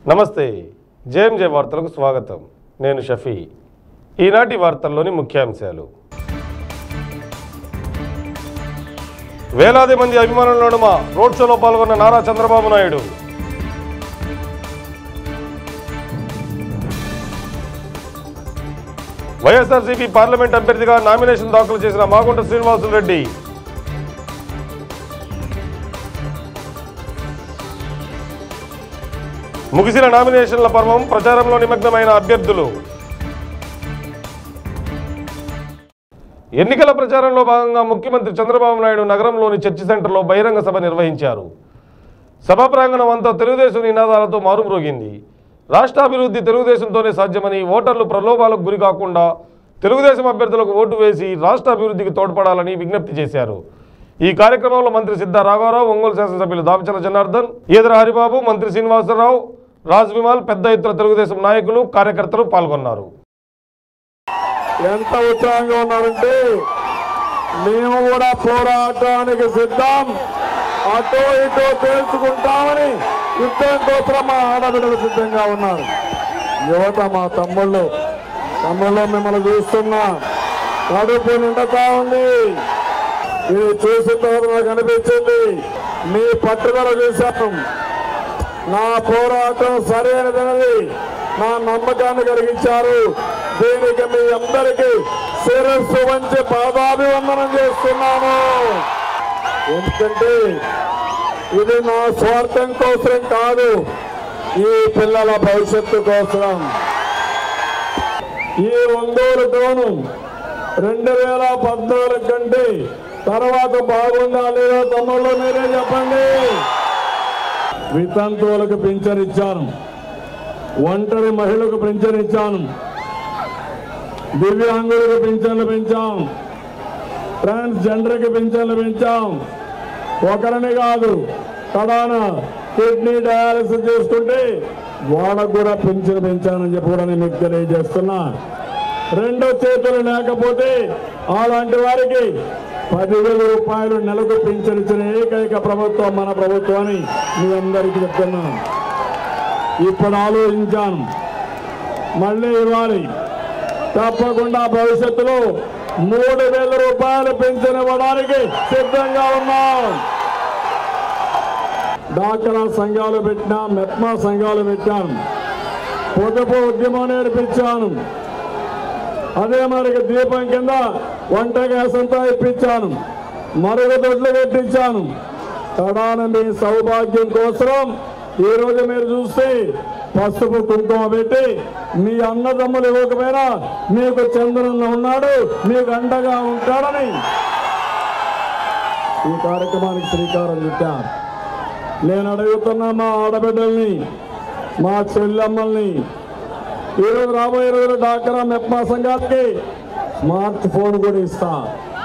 నమస్తే జేఎంజే వార్తలకు స్వాగతం నేను షఫీ ఈనాటి వార్తల్లోని ముఖ్యాంశాలు వేలాది మంది అభిమానుల నడుమ రోడ్ షోలో పాల్గొన్న నారా చంద్రబాబు నాయుడు వైఎస్ఆర్సీపీ పార్లమెంట్ అభ్యర్థిగా నామినేషన్ దాఖలు చేసిన మాగుంట శ్రీనివాసులు రెడ్డి ముగిసిన నామినేషన్ల పర్వం ప్రచారంలో నిమగ్నమైన అభ్యర్థులు ఎన్నికల ప్రచారంలో భాగంగా ముఖ్యమంత్రి చంద్రబాబు నాయుడు నగరంలోని చర్చి సెంటర్లో బహిరంగ సభ నిర్వహించారు సభా ప్రాంగణం అంతా తెలుగుదేశం నినాదాలతో మారుమ్రోగింది రాష్ట్రాభివృద్ధి తెలుగుదేశంతోనే సాధ్యమని ఓటర్లు ప్రలోభాలకు గురి కాకుండా తెలుగుదేశం అభ్యర్థులకు ఓటు వేసి రాష్ట్ర అభివృద్ధికి తోడ్పడాలని విజ్ఞప్తి చేశారు ఈ కార్యక్రమంలో మంత్రి సిద్ధ రాఘవరావు ఒంగోలు శాసనసభ్యులు దామచల జనార్దన్ ఈదర హరిబాబు మంత్రి శ్రీనివాసరావు రాజ్ విమాల్ పెద్ద ఎత్తున తెలుగుదేశం నాయకులు కార్యకర్తలు పాల్గొన్నారు ఎంత ఉత్సాహంగా ఉన్నారంటే మేము కూడా పోరాటానికి సిద్ధం అటో ఇటో తేల్చుకుంటామని యుద్ధం కోసం మా ఆడబిడ్డలు సిద్ధంగా ఉన్నారు యువత మా తమ్ముళ్ళు తమ్ముళ్ళు మిమ్మల్ని చూస్తున్నా కడుపు నిండుతా ఉంది ఇది చూసిన తర్వాత నాకు అనిపించింది మీ పట్టుదల చూశాను నా పోరాటం సరైనదన్నది నా నమ్మకాన్ని కలిగించారు దీనికి మీ అందరికీ శిరస్సు వంచి పాదాభివందనం చేస్తున్నాను ఎందుకంటే ఇది నా స్వార్థం కోసం కాదు ఈ పిల్లల భవిష్యత్తు కోసం ఈ ఒంగోలు టోను రెండు వేల పద్నాలుగు కంటే తర్వాత బాగుందా లేదా తమ్ముళ్ళు మీరే చెప్పండి వితంతువులకు పింఛన్ ఇచ్చాను ఒంటరి మహిళలకు పింఛన్ ఇచ్చాను దివ్యాంగులకు పింఛన్లు పెంచాం ట్రాన్స్జెండర్కి పింఛన్లు పెంచాం ఒకరిని కాదు కడాన కిడ్నీ డయాలసిస్ చేసుకుంటే వాళ్ళకు కూడా పింఛన్ పెంచానని చెప్పి కూడా నేను మీకు తెలియజేస్తున్నా రెండో చేతులు లేకపోతే అలాంటి వారికి పదివేల రూపాయలు నెలకు పింఛన్ ఇచ్చిన ఏకైక ప్రభుత్వం మన ప్రభుత్వం అని మీ అందరికీ చెప్తున్నాను ఇప్పుడు ఆలోచించాను మళ్ళీ ఇవ్వాలి తప్పకుండా భవిష్యత్తులో మూడు వేల రూపాయలు పెన్షన్ ఇవ్వడానికి సిద్ధంగా ఉన్నాం డాక్రా సంఘాలు పెట్టినా మెప్మా సంఘాలు పెట్టాను పొదుపు ఉద్యమం నేర్పించాను అదే మరికి దీపం కింద వంట గ్యాస్ అంతా ఇప్పించాను మరుగుదొడ్లు పెట్టించాను కడాన మీ సౌభాగ్యం కోసం ఈ రోజు మీరు చూస్తే పసుపు కుంకుమ పెట్టి మీ అన్నదమ్ములు ఇవ్వకపోయినా మీకు చంద్రన్న ఉన్నాడు మీకు అండగా ఉంటాడని ఈ కార్యక్రమానికి శ్రీకారం చుట్టాను నేను అడుగుతున్నా మా ఆడబిడ్డల్ని మా చెల్లెమ్మల్ని ఈరోజు రాబోయే రోజులు డాక్రా మెప్మా సంఘానికి స్మార్ట్ ఫోన్ కూడా ఇస్తా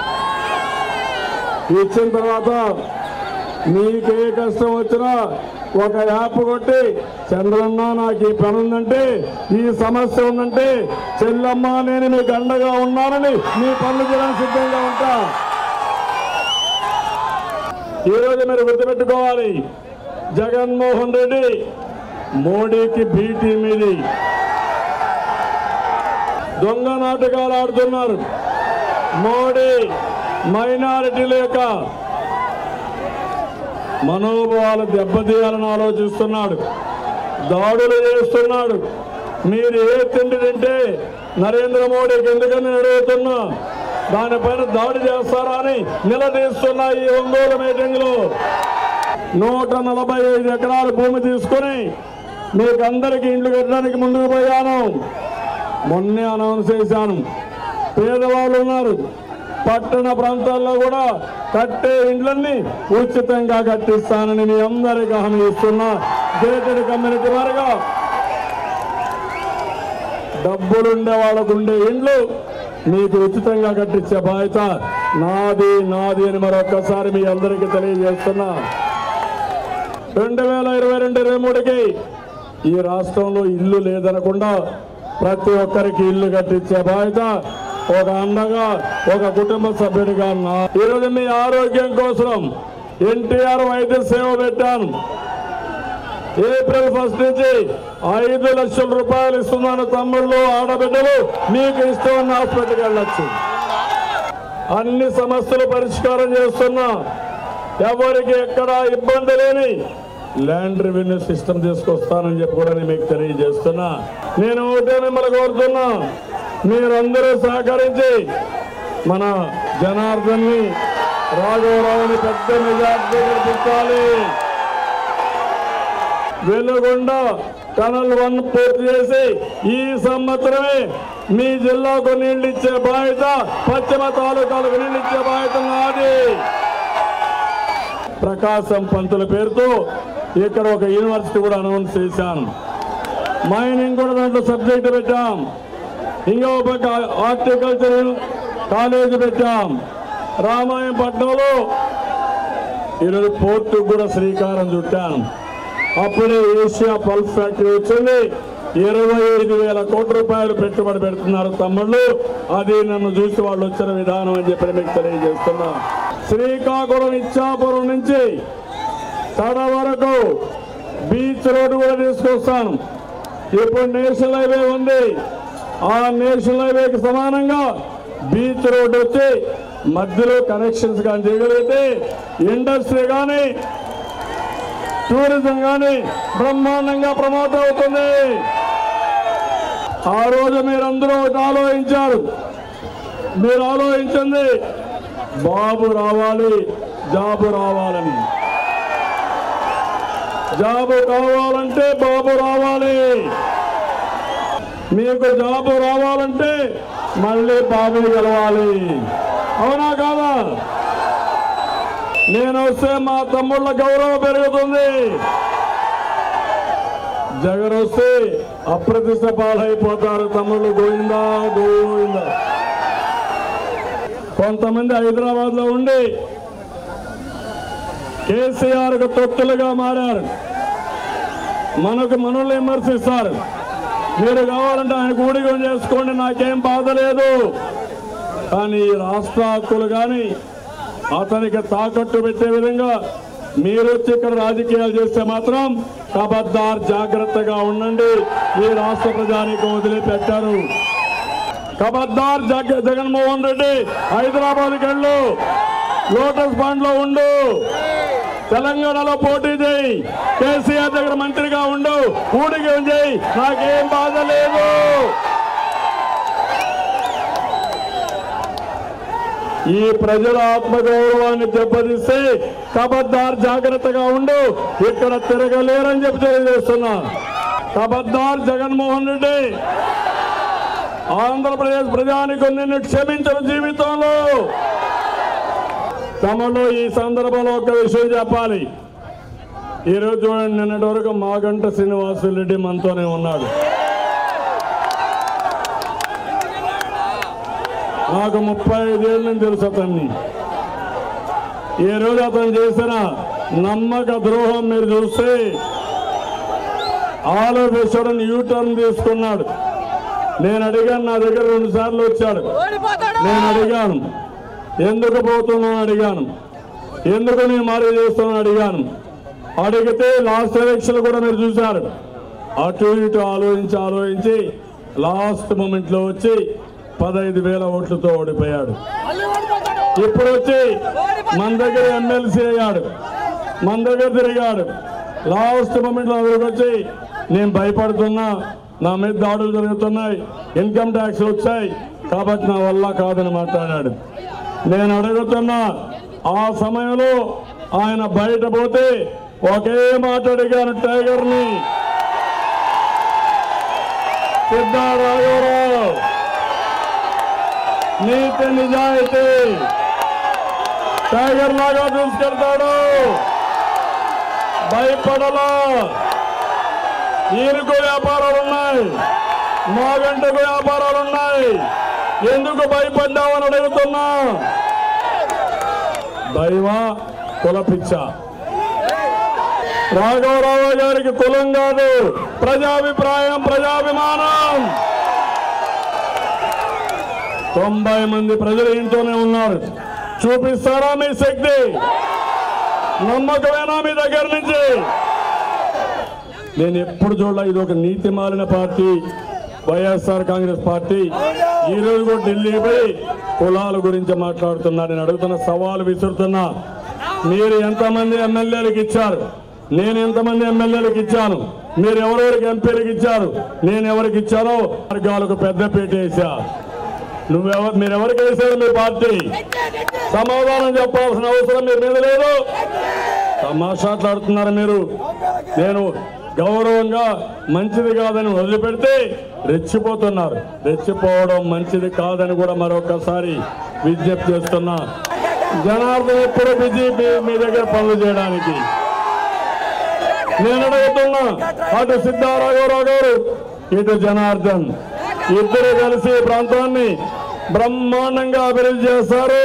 ఇచ్చిన తర్వాత మీకు ఏ కష్టం వచ్చినా ఒక యాప్ కొట్టి చంద్రన్న నాకు ఈ పని ఉందంటే ఈ సమస్య ఉందంటే చెల్లమ్మ నేను మీకు అండగా ఉన్నానని మీ పనులు చేయడానికి సిద్ధంగా ఉంటా ఈరోజు మీరు గుర్తుపెట్టుకోవాలి జగన్మోహన్ రెడ్డి మోడీకి బీటీ మీది దొంగ నాటకాలు ఆడుతున్నారు మోడీ మైనారిటీల యొక్క మనోభావాలు దెబ్బతీయాలని ఆలోచిస్తున్నాడు దాడులు చేస్తున్నాడు మీరు ఏ తిండి తింటే నరేంద్ర మోడీకి ఎందుకని అడుగుతున్నా దానిపైన దాడి చేస్తారా అని నిలదీస్తున్నా ఈ ఒంగోలు మీటింగ్ లో నూట నలభై ఐదు ఎకరాల భూమి తీసుకొని మీకు అందరికి ఇండ్లు కట్టడానికి ముందుకు పోయాను మొన్నే అనౌన్స్ చేశాను పేదవాళ్ళు ఉన్నారు పట్టణ ప్రాంతాల్లో కూడా కట్టే ఇండ్లన్నీ ఉచితంగా కట్టిస్తానని మీ అందరికీ హామీ ఇస్తున్నా గేటెడ్ కమ్యూనిటీ వారుగా డబ్బులుండే వాళ్ళకు ఉండే ఇండ్లు మీకు ఉచితంగా కట్టించే బాధ్యత నాది నాది అని మరొక్కసారి మీ అందరికీ తెలియజేస్తున్నా రెండు వేల ఇరవై రెండు ఇరవై మూడుకి ఈ రాష్ట్రంలో ఇల్లు లేదనకుండా ప్రతి ఒక్కరికి ఇల్లు కట్టించే బాధ్యత ఒక అండగా ఒక కుటుంబ సభ్యుడిగా నా ఈరోజు మీ ఆరోగ్యం కోసం ఎన్టీఆర్ వైద్య సేవ పెట్టాను ఏప్రిల్ ఫస్ట్ నుంచి ఐదు లక్షల రూపాయలు ఇస్తున్నాను తమ్ముళ్ళు ఆడబిడ్డలు మీకు ఇష్టం హాస్పిటల్కి వెళ్ళొచ్చు అన్ని సమస్యలు పరిష్కారం చేస్తున్నా ఎవరికి ఎక్కడ ఇబ్బంది లేని ల్యాండ్ రెవెన్యూ సిస్టమ్ తీసుకొస్తానని చెప్పి కూడా నేను మీకు తెలియజేస్తున్నా నేను ఒకటే మిమ్మల్ని కోరుతున్నా మీరందరూ సహకరించి మన జనార్దన్ని రాఘవరావుని పెద్ద మెజార్టీ గెలిపించాలి వెలుగొండ టనల్ వన్ పూర్తి చేసి ఈ సంవత్సరమే మీ జిల్లాకు నీళ్లు ఇచ్చే బాధ్యత పశ్చిమ తాలూకాలకు నీళ్లు ఇచ్చే బాధ్యత నాది ప్రకాశం పంతుల పేరుతో ఇక్కడ ఒక యూనివర్సిటీ కూడా అనౌన్స్ చేశాను మైనింగ్ కూడా దాంట్లో సబ్జెక్ట్ పెట్టాం ఇంకో పక్క హార్టికల్చర్ కాలేజీ పెట్టాం రామాయణపట్నంలో ఈరోజు పోర్టు కూడా శ్రీకారం చుట్టాను అప్పుడే ఏషియా పల్ప్ ఫ్యాక్టరీ వచ్చింది ఇరవై ఐదు వేల కోట్ల రూపాయలు పెట్టుబడి పెడుతున్నారు తమ్ముళ్ళు అది నన్ను చూసి వాళ్ళు వచ్చిన విధానం అని చెప్పి మీకు తెలియజేస్తున్నా శ్రీకాకుళం ఇచ్చాపురం నుంచి తడ వరకు బీచ్ రోడ్డు కూడా తీసుకొస్తాను ఇప్పుడు నేషనల్ హైవే ఉంది ఆ నేషనల్ హైవేకి సమానంగా బీచ్ రోడ్డు వచ్చి మధ్యలో కనెక్షన్స్ కానీ చేయగలిగితే ఇండస్ట్రీ కానీ టూరిజం కానీ బ్రహ్మాండంగా ప్రమోట్ అవుతుంది ఆ రోజు మీరందరూ ఒకటి ఆలోచించారు మీరు ఆలోచించింది బాబు రావాలి జాబు రావాలని జాబు కావాలంటే బాబు రావాలి మీకు జాబు రావాలంటే మళ్ళీ బాబుని గెలవాలి అవునా కాదా నేను వస్తే మా తమ్ముళ్ళ గౌరవం పెరుగుతుంది జగన్ వస్తే అప్రతిష్ట పాలైపోతారు తమ్ముళ్ళు గోవిందా గోవిందా కొంతమంది హైదరాబాద్ లో ఉండి కేసీఆర్ కు తొత్తులుగా మారారు మనకు మనల్ని విమర్శిస్తారు మీరు కావాలంటే ఆయన కూడిగం చేసుకోండి నాకేం బాధ లేదు కానీ ఈ రాష్ట్ర హక్కులు కానీ అతనికి తాకట్టు పెట్టే విధంగా మీరు వచ్చి ఇక్కడ రాజకీయాలు చేస్తే మాత్రం కబద్దార్ జాగ్రత్తగా ఉండండి ఈ రాష్ట్ర ప్రజానికి వదిలిపెట్టారు కబద్దార్ జగ జగన్మోహన్ రెడ్డి హైదరాబాద్కి వెళ్ళు లోటస్ పాండ్ లో ఉండు తెలంగాణలో పోటీ చేయి కేసీఆర్ దగ్గర మంత్రిగా ఉండు ఊడికి చేయి నాకేం బాధ లేదు ఈ ప్రజల ఆత్మగౌరవాన్ని దెబ్బతీస్తే కబద్దార్ జాగ్రత్తగా ఉండు ఇక్కడ తిరగలేరని చెప్పి తెలియజేస్తున్నా కబద్దార్ జగన్మోహన్ రెడ్డి ఆంధ్రప్రదేశ్ ప్రజానికి నిన్ను క్షమించిన జీవితంలో తమలో ఈ సందర్భంలో ఒక విషయం చెప్పాలి ఈరోజు చూడండి నిన్నటి వరకు మాగంట శ్రీనివాసులరెడ్డి మనతోనే ఉన్నాడు నాకు ముప్పై ఐదేళ్ళ నుంచి తెలుసు అతన్ని ఈ రోజు అతను చేసిన నమ్మక ద్రోహం మీరు చూస్తే ఆలోచించడం యూటర్న్ తీసుకున్నాడు నేను అడిగాను నా దగ్గర రెండు సార్లు వచ్చాడు ఓడిపోతాడు నేను అడిగాను ఎందుకు పోతున్నాను అడిగాను ఎందుకు నేను మారీ చేస్తున్నాను అడిగాను అడిగితే లాస్ట్ ఎలక్షన్ కూడా మీరు చూశారు అటు ఇటు ఆలోచించి ఆలోచించి లాస్ట్ మూమెంట్ లో వచ్చి పదహైదు వేల ఓట్లతో ఓడిపోయాడు మళ్ళీ ఓడిపోతాడు ఇప్పుడు వచ్చి మన దగ్గర ఎమ్మెల్సీ అయ్యాడు మన దగ్గర తిరిగాడు లాస్ట్ మూమెంట్ లో దగ్గరకు వచ్చి నేను భయపడుతున్నా నా మీద దాడులు జరుగుతున్నాయి ఇన్కమ్ ట్యాక్స్ వచ్చాయి కాబట్టి నా వల్ల కాదని మాట్లాడాడు నేను అడుగుతున్నా ఆ సమయంలో ఆయన బయట పోతే ఒకే మాట అడిగాను టైగర్ని సిద్ధారాఘవరావు నీతి నిజాయితీ టైగర్ లాగా చూసుకెళ్తాడు భయపడలా ఈయనకు వ్యాపారాలు ఉన్నాయి మాగంటకు వ్యాపారాలు ఉన్నాయి ఎందుకు భయపడ్డావని అడుగుతున్నా దైవ కులపిచ్చ రాఘవరావు గారికి కులం కాదు ప్రజాభిప్రాయం ప్రజాభిమానం తొంభై మంది ప్రజలు ఇంట్లోనే ఉన్నారు చూపిస్తారా మీ శక్తి నమ్మకమేనా మీ దగ్గర నుంచి నేను ఎప్పుడు చూడలే ఇది ఒక నీతి మాలిన పార్టీ వైఎస్ఆర్ కాంగ్రెస్ పార్టీ ఈ రోజు కూడా ఢిల్లీ పోయి కులాల గురించి మాట్లాడుతున్నా నేను అడుగుతున్న సవాలు విసురుతున్నా మీరు ఎంతమంది ఎమ్మెల్యేలకు ఇచ్చారు నేను ఎంతమంది ఎమ్మెల్యేలకు ఇచ్చాను మీరు ఎవరెవరికి ఎంపీలకు ఇచ్చారు నేను ఎవరికి ఇచ్చానో వర్గాలకు పెద్ద పీట వేసా నువ్వెవరు మీరు ఎవరికి వేశారు మీ పార్టీ సమాధానం చెప్పాల్సిన అవసరం మీ మీద లేదు తమాషాట్లాడుతున్నారు మీరు నేను గౌరవంగా మంచిది కాదని వదిలిపెడితే రెచ్చిపోతున్నారు రెచ్చిపోవడం మంచిది కాదని కూడా మరొకసారి విజ్ఞప్తి చేస్తున్నా జనార్దన్ ఎప్పుడు బిజీ మీ- మీ దగ్గర పనులు చేయడానికి నేను అడుగుతున్నా అటు సిద్ధారాఘవరావు గారు ఇటు జనార్దన్ ఇద్దరు కలిసి ఈ ప్రాంతాన్ని బ్రహ్మాండంగా అభివృద్ధి చేస్తారు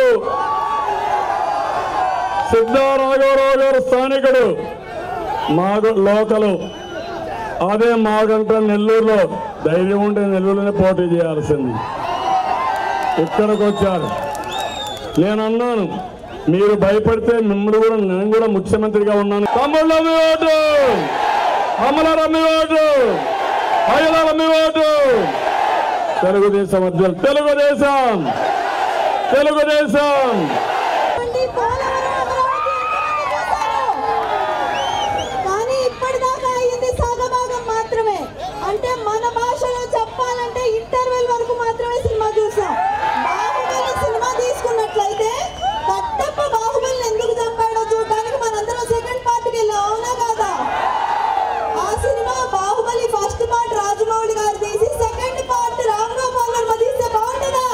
సిద్ధారాఘవరావు గారు స్థానికుడు మాగు లోకలు అదే మాగంట నెల్లూరులో ధైర్యం ఉంటే నెల్లూరులోనే పోటీ చేయాల్సింది ఇక్కడికి వచ్చారు నేను అన్నాను మీరు భయపడితే మిమ్మల్ని కూడా నేను కూడా ముఖ్యమంత్రిగా ఉన్నాను తమ్ముళ్ళు అమ్మి ఓటు అమలారు అమ్మి ఓటు అయ్యలారు అమ్మి ఓటు తెలుగుదేశం అధ్యక్షులు తెలుగుదేశం తెలుగుదేశం అండి, పోలవరం అమరావతి ఎంతమంది చూశారు? కానీ ఇప్పటిదాకా అయింది సగభాగం మాత్రమే అంటే మన భాషలో చెప్పాలంటే ఇంటర్వెల్ వరకు మాత్రమే సినిమా చూసాం బాహుబలి సినిమా తీసుకున్నట్లయితే కట్టప్ప బాహుబలిని ఎందుకు చంపాడో చూడడానికి మనందరం సెకండ్ పార్ట్కి వెళ్ళాం అవునా కాదా ఆ cinema Baahubali first part Rajamouli garu తీసి సెకండ్ పార్ట్ రామ్ గోపాల్ వర్మ తీస్తే బాగుంటుందా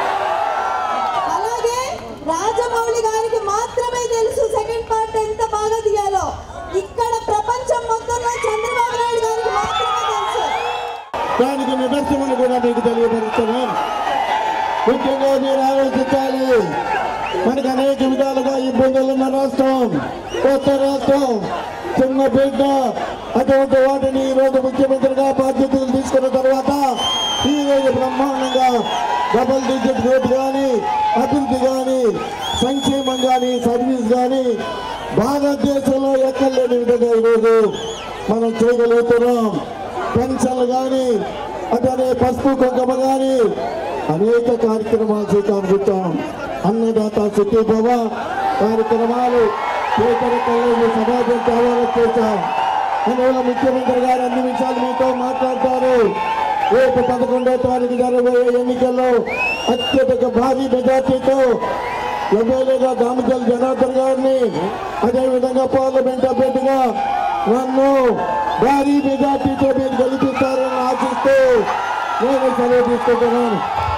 అలాగే రాజమౌళి గారికి మాత్రమే తెలుసు సెకండ్ పార్ట్ ఎంత బాగా తీయాలో ఇక్కడ ప్రపంచం మొత్తంలో చంద్రబాబు నాయుడు గారికి మాత్రమే తెలుసు దానికి నిదర్శనం కూడా మీకు తెలియపరుస్తున్నాం ముఖ్యంగా మీరు ఆలోచించాలి మనకు అనేక విధాలుగా ఇబ్బందులు ఉన్న రాష్ట్రం కొత్త రాష్ట్రం చిన్న బిడ్డ అటువంటి వాటిని ఈ రోజు ముఖ్యమంత్రిగా బాధ్యతలు తీసుకున్న తర్వాత ఈ రోజు బ్రహ్మాండంగా డబల్ డిజిట్ గ్రోత్ కానీ అభివృద్ధి కానీ సంక్షేమం కానీ సర్వీస్ కానీ భారతదేశంలో ఎక్కడ లేని విధంగా ఈరోజు మనం చేయగలుగుతున్నాం పెన్షన్లు కానీ అతనే పసుపు కుంకుమ కానీ అనేక కార్యక్రమాలు శ్రీకారం చుట్టాం అన్నదాత శక్తి భవ కార్యక్రమాలు పేపర్ కళ్ళని సమాజంతో ఆహ్వానం చేశాం అందువల్ల ముఖ్యమంత్రి గారు అన్ని విషయాలు మీతో మాట్లాడతారు రేపు పదకొండో తారీఖు జరగబోయే ఎన్నికల్లో అత్యధిక భారీ మెజార్టీతో ఎమ్మెల్యేగా దామచల్ జనార్దన్ గారిని అదేవిధంగా పార్లమెంట్ అభ్యర్థిగా నన్ను భారీ మెజార్టీతో మీరు గెలిపిస్తారని ఆశిస్తూ నేను సెలవు తీసుకుంటున్నాను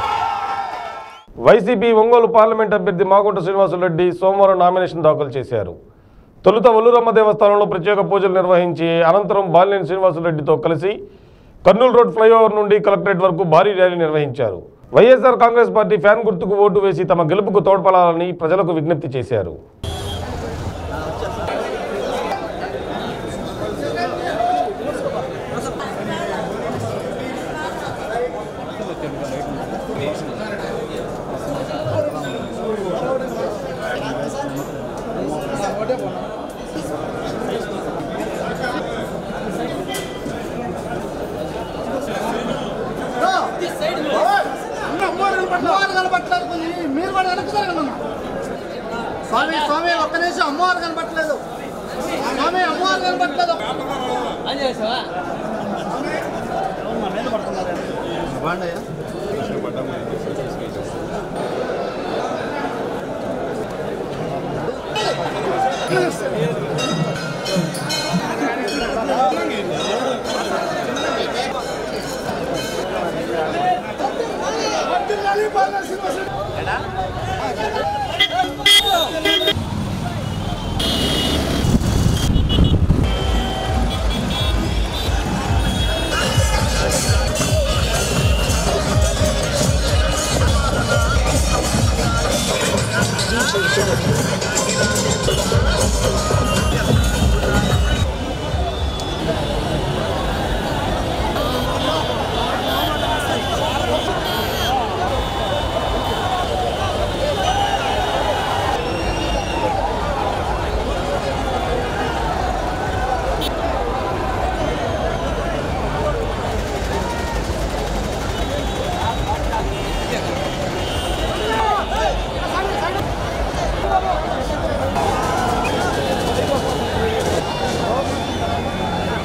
వైసీపీ ఒంగోలు పార్లమెంట్ అభ్యర్థి మాగుంట శ్రీనివాసులరెడ్డి సోమవారం నామినేషన్ దాఖలు చేశారు తొలుత ఒల్లూరమ్మ దేవస్థానంలో ప్రత్యేక పూజలు నిర్వహించి అనంతరం బాలినేని శ్రీనివాసులరెడ్డితో కలిసి కర్నూలు రోడ్ ఫ్లైఓవర్ నుండి కలెక్టరేట్ వరకు భారీ ర్యాలీ నిర్వహించారు వైఎస్ఆర్ కాంగ్రెస్ పార్టీ ఫ్యాన్ గుర్తుకు ఓటు వేసి తమ గెలుపుకు తోడ్పడాలని ప్రజలకు విజ్ఞప్తి చేశారు అమ్మవారు కనపట్లేదు మీరు కూడా వెనక్కి జరగండి స్వామి స్వామి ఒక్క నిమిషం అమ్మవారు కనపట్లేదు స్వామి అమ్మవారు కనపట్లేదు బాగున్నాయా శ్రీనివాసులు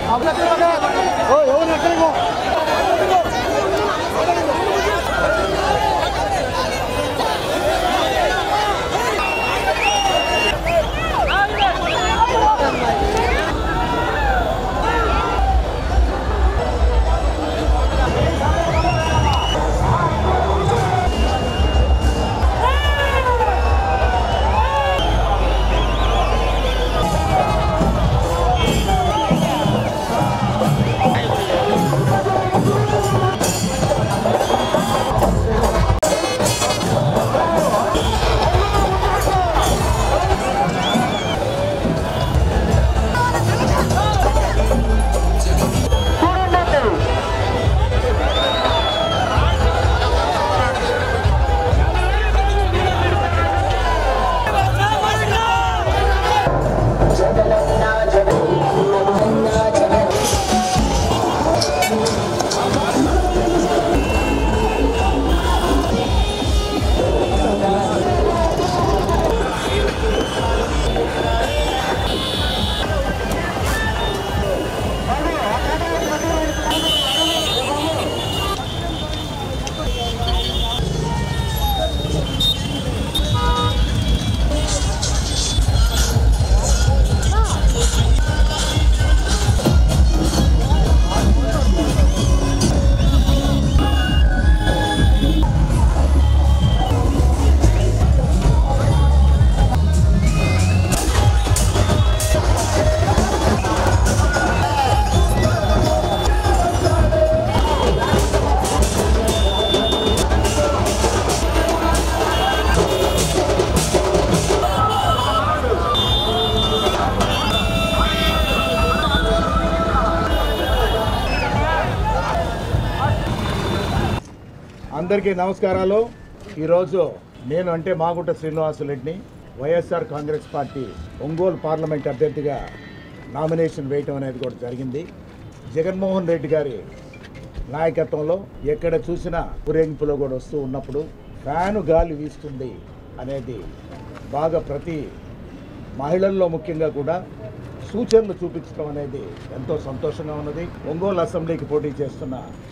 అందరికీ నమస్కారాలు ఈరోజు నేను అంటే మాగుంట శ్రీనివాసులరెడ్డిని YSR Congress party Ongole parliament అభ్యర్థిగా నామినేషన్ వేయటం అనేది కూడా జరిగింది జగన్మోహన్ రెడ్డి గారి నాయకత్వంలో ఎక్కడ చూసినా ఊరేగింపులో కూడా వస్తూ ఉన్నప్పుడు ఫ్యాను గాలి వీస్తుంది అనేది బాగా ప్రతి మహిళల్లో ముఖ్యంగా కూడా సూచనలు చూపించడం అనేది ఎంతో సంతోషంగా ఉన్నది ఒంగోలు అసెంబ్లీకి పోటీ చేస్తున్న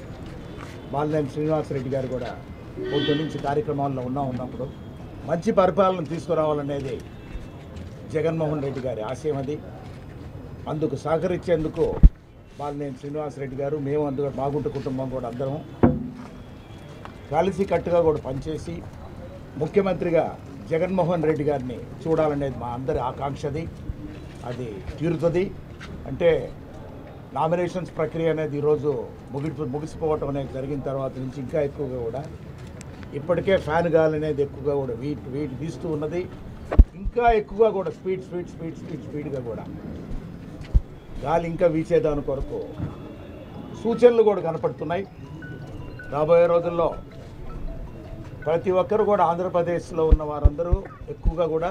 బాలినేని శ్రీనివాసరెడ్డి గారు కూడా పొద్దు నుంచి కార్యక్రమాల్లో ఉన్నా ఉన్నప్పుడు మంచి పరిపాలన తీసుకురావాలనేది జగన్మోహన్ రెడ్డి గారి ఆశయం అది అందుకు సహకరించేందుకు బాలినేని శ్రీనివాసరెడ్డి గారు మేము అందుకు మాగుంట కుటుంబం కూడా అందరం కలిసి కట్టుగా కూడా పనిచేసి ముఖ్యమంత్రిగా జగన్మోహన్ రెడ్డి గారిని చూడాలనేది మా అందరి ఆకాంక్షది అది తీరుతుంది అంటే నామినేషన్స్ ప్రక్రియ అనేది ఈరోజు ముగి ముగిసిపోవటం అనేది జరిగిన తర్వాత నుంచి ఇంకా ఎక్కువగా కూడా ఇప్పటికే ఫ్యాన్ గాలి అనేది ఎక్కువగా కూడా వీట్ వీట్ వీస్తూ ఉన్నది ఇంకా ఎక్కువగా కూడా స్పీడ్ స్పీడ్ స్పీడ్ స్పీడ్ స్పీడ్గా కూడా గాలి ఇంకా వీచేదాని కొరకు సూచనలు కూడా కనపడుతున్నాయి రాబోయే రోజుల్లో ప్రతి ఒక్కరు కూడా ఆంధ్రప్రదేశ్లో ఉన్న వారందరూ ఎక్కువగా కూడా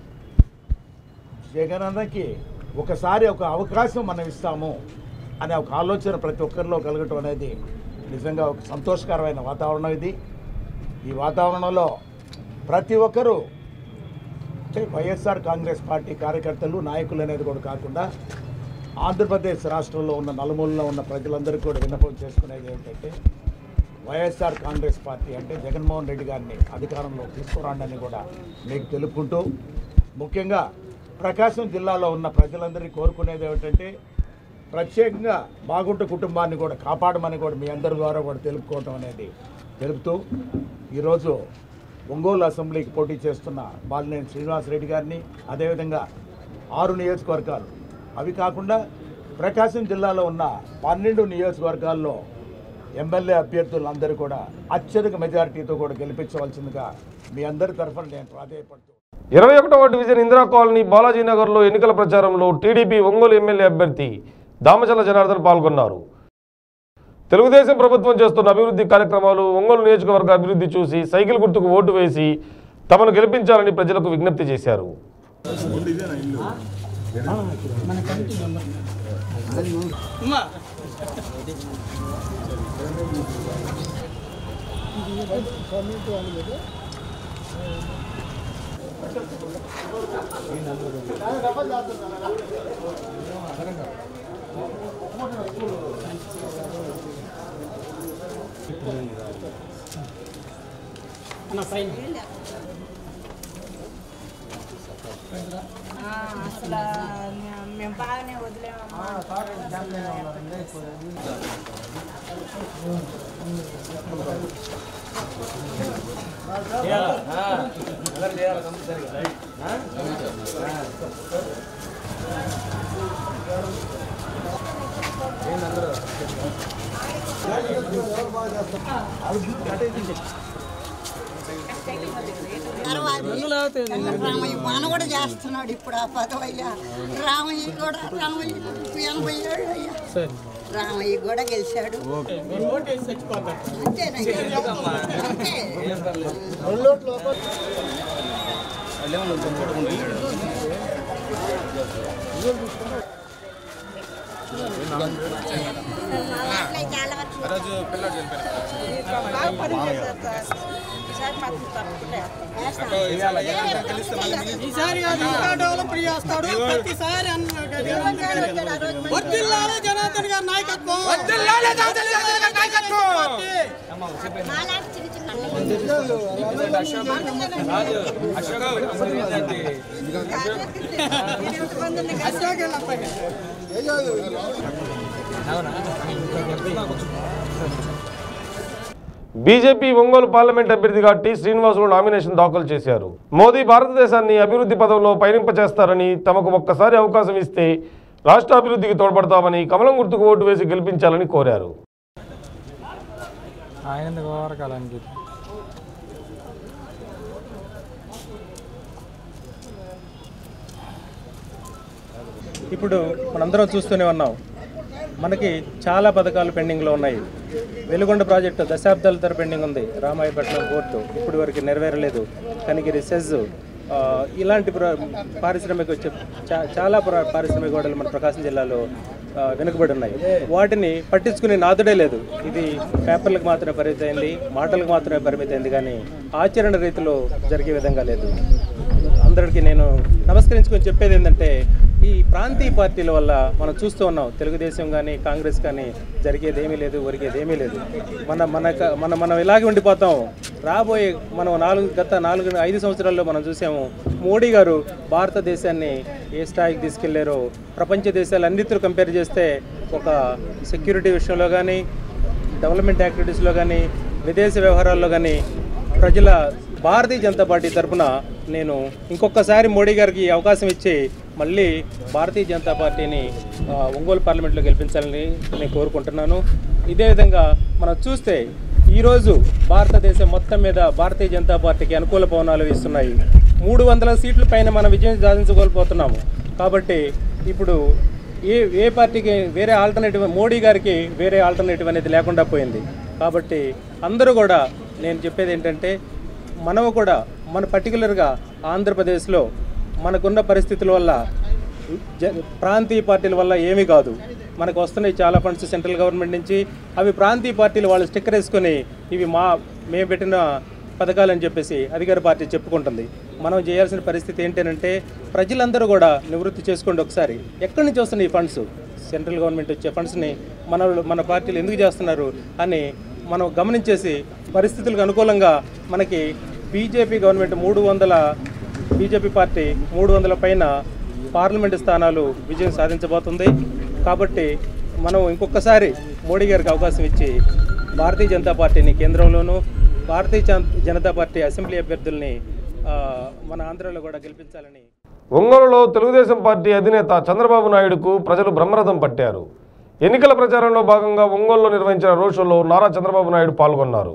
జగనన్నకి ఒకసారి ఒక అవకాశం మనం ఇస్తాము అనే ఒక ఆలోచన ప్రతి ఒక్కరిలో కలగటం అనేది నిజంగా ఒక సంతోషకరమైన వాతావరణం ఇది ఈ వాతావరణంలో ప్రతి ఒక్కరూ అంటే వైఎస్ఆర్ కాంగ్రెస్ పార్టీ కార్యకర్తలు నాయకులు అనేది కూడా కాకుండా ఆంధ్రప్రదేశ్ రాష్ట్రంలో ఉన్న నలుమూలలో ఉన్న ప్రజలందరికీ కూడా విన్నపం చేసుకునేది ఏంటంటే వైఎస్ఆర్ కాంగ్రెస్ పార్టీ అంటే జగన్మోహన్ రెడ్డి గారిని అధికారంలో తీసుకురాండి అని కూడా మీకు తెలుపుకుంటూ ముఖ్యంగా ప్రకాశం జిల్లాలో ఉన్న ప్రజలందరినీ కోరుకునేది ఏమిటంటే ప్రత్యేకంగా బాగుంట కుటుంబాన్ని కూడా కాపాడమని కూడా మీ అందరి ద్వారా కూడా తెలుపుకోవటం అనేది తెలుపుతూ ఈరోజు ఒంగోలు అసెంబ్లీకి పోటీ చేస్తున్న బాలినేని శ్రీనివాసరెడ్డి గారిని అదేవిధంగా ఆరు నియోజకవర్గాలు అవి కాకుండా ప్రకాశం జిల్లాలో ఉన్న పన్నెండు నియోజకవర్గాల్లో ఎమ్మెల్యే అభ్యర్థులందరూ కూడా అత్యధిక మెజారిటీతో కూడా గెలిపించవలసిందిగా మీ అందరి తరఫున నేను ప్రాధాయపడుతూ ఇరవై ఒకటవ డివిజన్ ఇందిరా కాలనీ బాలాజీనగర్లో ఎన్నికల ప్రచారంలో టీడీపీ ఒంగోలు ఎమ్మెల్యే అభ్యర్థి దామచల్ల జనార్దన్ పాల్గొన్నారు తెలుగుదేశం ప్రభుత్వం చేస్తున్న అభివృద్ధి కార్యక్రమాలు ఒంగోలు నియోజకవర్గ అభివృద్ధి చూసి సైకిల్ గుర్తుకు ఓటు వేసి తమను గెలిపించాలని ప్రజలకు విజ్ఞప్తి చేశారు అసలు మేము బాగానే వదిలేమమ్మా రామయ్య మన కూడా చేస్తున్నాడు ఇప్పుడు ఆ పదవయ్యా రామయ్య కూడా రామయ్య ఎనభై ఏళ్ళు అయ్యా రామయ్య కూడా గెలిచాడు అంతేనయ్యా. అంతే ఈసారి కాదు ఇంకా డెవలప్ చేస్తాడు ప్రతిసారి వర్దిల్లాలే జనార్దన్ గారి నాయకత్వం అశోక్ వెళ్ళప్ప బీజేపీ ఒంగోలు పార్లమెంట్ అభ్యర్థిగా టి శ్రీనివాసులు నామినేషన్ దాఖలు చేశారు మోదీ భారతదేశాన్ని అభివృద్ధి పదంలో పయనింపచేస్తారని తమకు ఒక్కసారి అవకాశం ఇస్తే రాష్ట్ర అభివృద్ధికి తోడ్పడతామని కమలం గుర్తుకు ఓటు వేసి గెలిపించాలని కోరారు ఆయన కోరకాలని ఇప్పుడు మనందరం చూస్తూనే ఉన్నాం మనకి చాలా పథకాలు పెండింగ్లో ఉన్నాయి వెలుగొండ ప్రాజెక్టు దశాబ్దాల తర పెండింగ్ ఉంది రామాయపట్నం పోర్టు ఇప్పుడు వరకు నెరవేరలేదు కనిగిరి సెజ్ ఆ, ఇలాంటి ప్ర- పారిశ్రామిక వచ్చే చా- చాలా ప్ర- పారిశ్రామిక గోడలు మన ప్రకాశం జిల్లాలో ఆ, వెనుకబడి ఉన్నాయి వాటిని పట్టించుకునే నాదుడే లేదు ఇది పేపర్లకు మాత్రమే పరిమితి అయింది మాటలకు మాత్రమే పరిమితి అయింది కానీ ఆచరణ రీతిలో జరిగే విధంగా లేదు అందరికీ నేను నమస్కరించుకొని చెప్పేది ఏంటంటే ఈ ప్రాంతీయ పార్టీల వల్ల మనం చూస్తూ ఉన్నాం తెలుగుదేశం కానీ కాంగ్రెస్ కానీ జరిగేది ఏమీ లేదు ఒరిగేది ఏమీ లేదు మన మన మన మనం ఇలాగే ఉండిపోతాం రాబోయే మనం నాలుగు గత నాలుగు ఐదు సంవత్సరాల్లో మనం చూసాము మోడీ గారు భారతదేశాన్ని ఏ స్థాయికి తీసుకెళ్లారో ప్రపంచ దేశాలన్నిటితో కంపేర్ చేస్తే ఒక సెక్యూరిటీ విషయంలో కానీ డెవలప్మెంట్ యాక్టివిటీస్లో కానీ విదేశ వ్యవహారాల్లో కానీ ప్రజల భారతీయ జనతా పార్టీ తరఫున నేను ఇంకొకసారి మోడీ గారికి ఈ అవకాశం ఇచ్చి మళ్ళీ భారతీయ జనతా పార్టీని ఆ, ఒంగోలు పార్లమెంట్లో గెలిపించాలని నేను కోరుకుంటున్నాను ఇదే విధంగా మనం చూస్తే ఈరోజు భారతదేశం మొత్తం మీద భారతీయ జనతా పార్టీకి అనుకూల పవనాలు వీస్తున్నాయి మూడు వందల సీట్ల పైన మనం విజయం సాధించకోల్పోతున్నాము కాబట్టి ఇప్పుడు ఏ ఏ పార్టీకి వేరే ఆల్టర్నేటివ్ మోడీ గారికి వేరే ఆల్టర్నేటివ్ అనేది లేకుండా పోయింది కాబట్టి అందరూ కూడా నేను చెప్పేది ఏంటంటే మనము కూడా మన పర్టికులర్గా ఆంధ్రప్రదేశ్లో మనకున్న పరిస్థితుల వల్ల జ ప్రాంతీయ పార్టీల వల్ల ఏమీ కాదు మనకు వస్తున్నాయి చాలా ఫండ్స్ సెంట్రల్ గవర్నమెంట్ నుంచి అవి ప్రాంతీయ పార్టీలు వాళ్ళు స్టిక్కర్ వేసుకొని ఇవి మా మేము పెట్టిన పథకాలని చెప్పేసి అధికార పార్టీ చెప్పుకుంటుంది మనం చేయాల్సిన పరిస్థితి ఏంటంటే ప్రజలందరూ కూడా నివృత్తి చేసుకోండి ఒకసారి ఎక్కడి నుంచి వస్తున్నాయి ఈ ఫండ్స్ సెంట్రల్ గవర్నమెంట్ వచ్చే ఫండ్స్ని మన మన పార్టీలు ఎందుకు చేస్తున్నారు అని మనం గమనించేసి పరిస్థితులకు అనుకూలంగా మనకి బీజేపీ గవర్నమెంట్ మూడు వందల బీజేపీ పార్టీ మూడు వందల పైన పార్లమెంటు స్థానాలు విజయం సాధించబోతుంది కాబట్టి మనం ఇంకొకసారి మోడీ గారికి అవకాశం ఇచ్చి భారతీయ జనతా పార్టీని కేంద్రంలోనూ భారతీయ జన- జనతా పార్టీ అసెంబ్లీ అభ్యర్థుల్ని ఆ, మన ఆంధ్రలో కూడా గెలిపించాలని ఒంగోలులో తెలుగుదేశం పార్టీ అధినేత చంద్రబాబు నాయుడుకు ప్రజలు బ్రహ్మరథం పట్టారు ఎన్నికల ప్రచారంలో భాగంగా ఒంగోలులో నిర్వహించిన రోడ్ షోలో నారా చంద్రబాబు నాయుడు పాల్గొన్నారు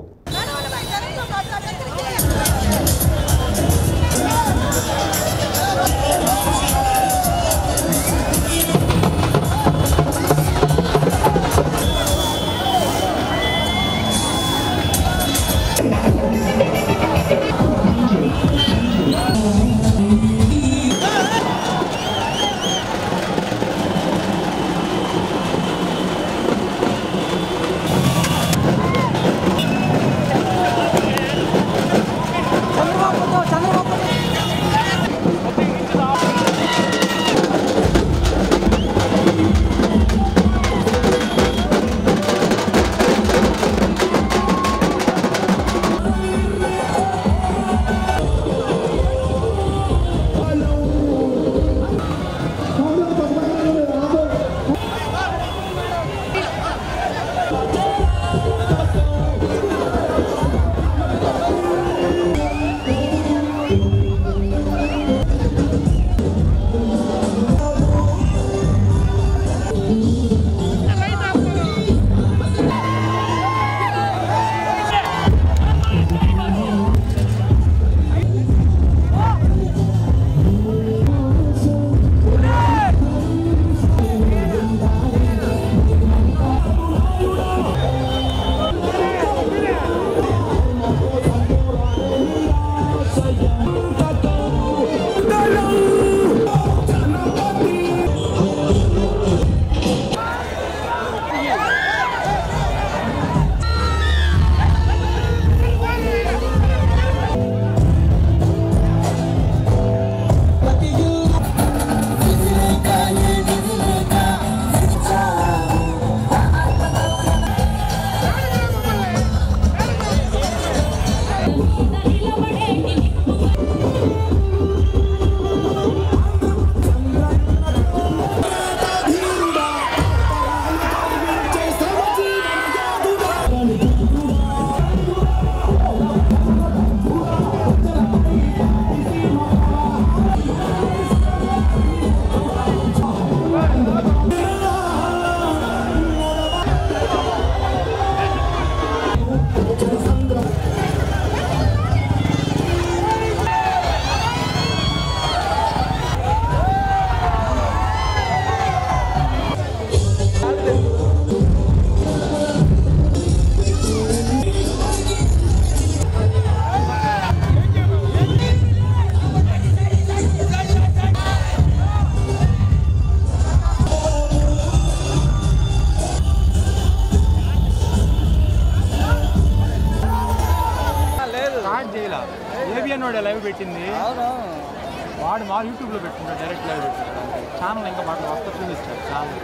వాడే లైవ్ పెట్టింది వాడు మా యూట్యూబ్లో పెట్టుకుంటాడు డైరెక్ట్ లైవ్ పెట్టాడు ఛానల్ ఇంకా మాకు వస్తా చూపిస్తాడు ఛానల్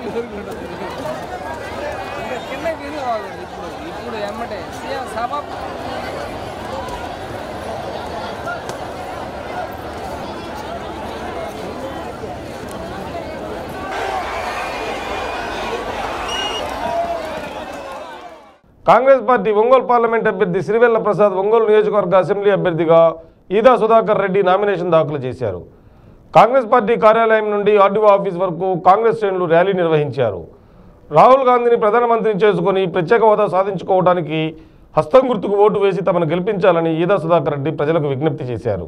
కింద ఇప్పుడు ఇప్పుడు ఎమ్మటే సీఎం సభ కాంగ్రెస్ పార్టీ ఒంగోలు పార్లమెంట్ అభ్యర్థి సిరివెల్ల ప్రసాద్ ఒంగోలు నియోజకవర్గ అసెంబ్లీ అభ్యర్థిగా ఈదా సుధాకర్ రెడ్డి నామినేషన్ దాఖలు చేశారు కాంగ్రెస్ పార్టీ కార్యాలయం నుండి ఆర్డీఓ ఆఫీస్ వరకు కాంగ్రెస్ శ్రేణులు ర్యాలీ నిర్వహించారు రాహుల్ గాంధీని ప్రధానమంత్రిని చేసుకుని ప్రత్యేక హోదా సాధించుకోవడానికి హస్తం గుర్తుకు ఓటు వేసి తమను గెలిపించాలని ఈదా సుధాకర్ రెడ్డి ప్రజలకు విజ్ఞప్తి చేశారు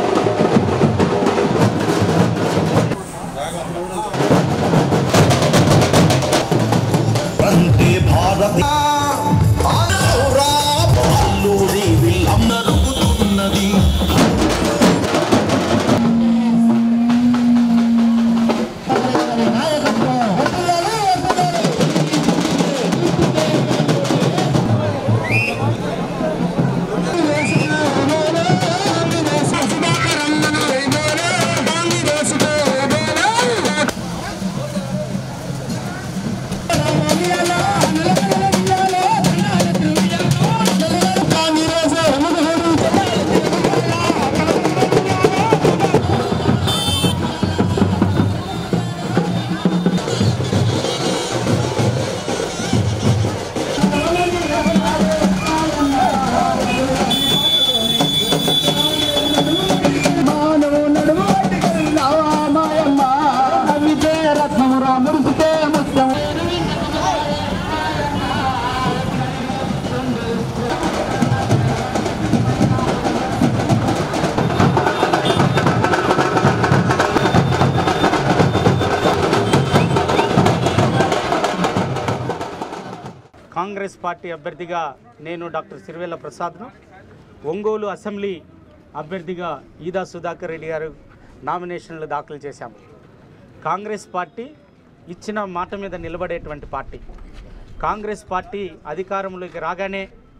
వందే భారత ఆనౌరా అల్లూరి వీళ్ళందరుగుతున్నది కాంగ్రెస్ పార్టీ అభ్యర్థిగా నేను డాక్టర్ సిరివెల్ల ప్రసాద్ను ఒంగోలు అసెంబ్లీ అభ్యర్థిగా ఈదా సుధాకర్ రెడ్డి గారు నామినేషన్లు దాఖలు చేశాము కాంగ్రెస్ పార్టీ ఇచ్చిన మాట మీద నిలబడేటువంటి పార్టీ కాంగ్రెస్ పార్టీ అధికారంలోకి రాగానే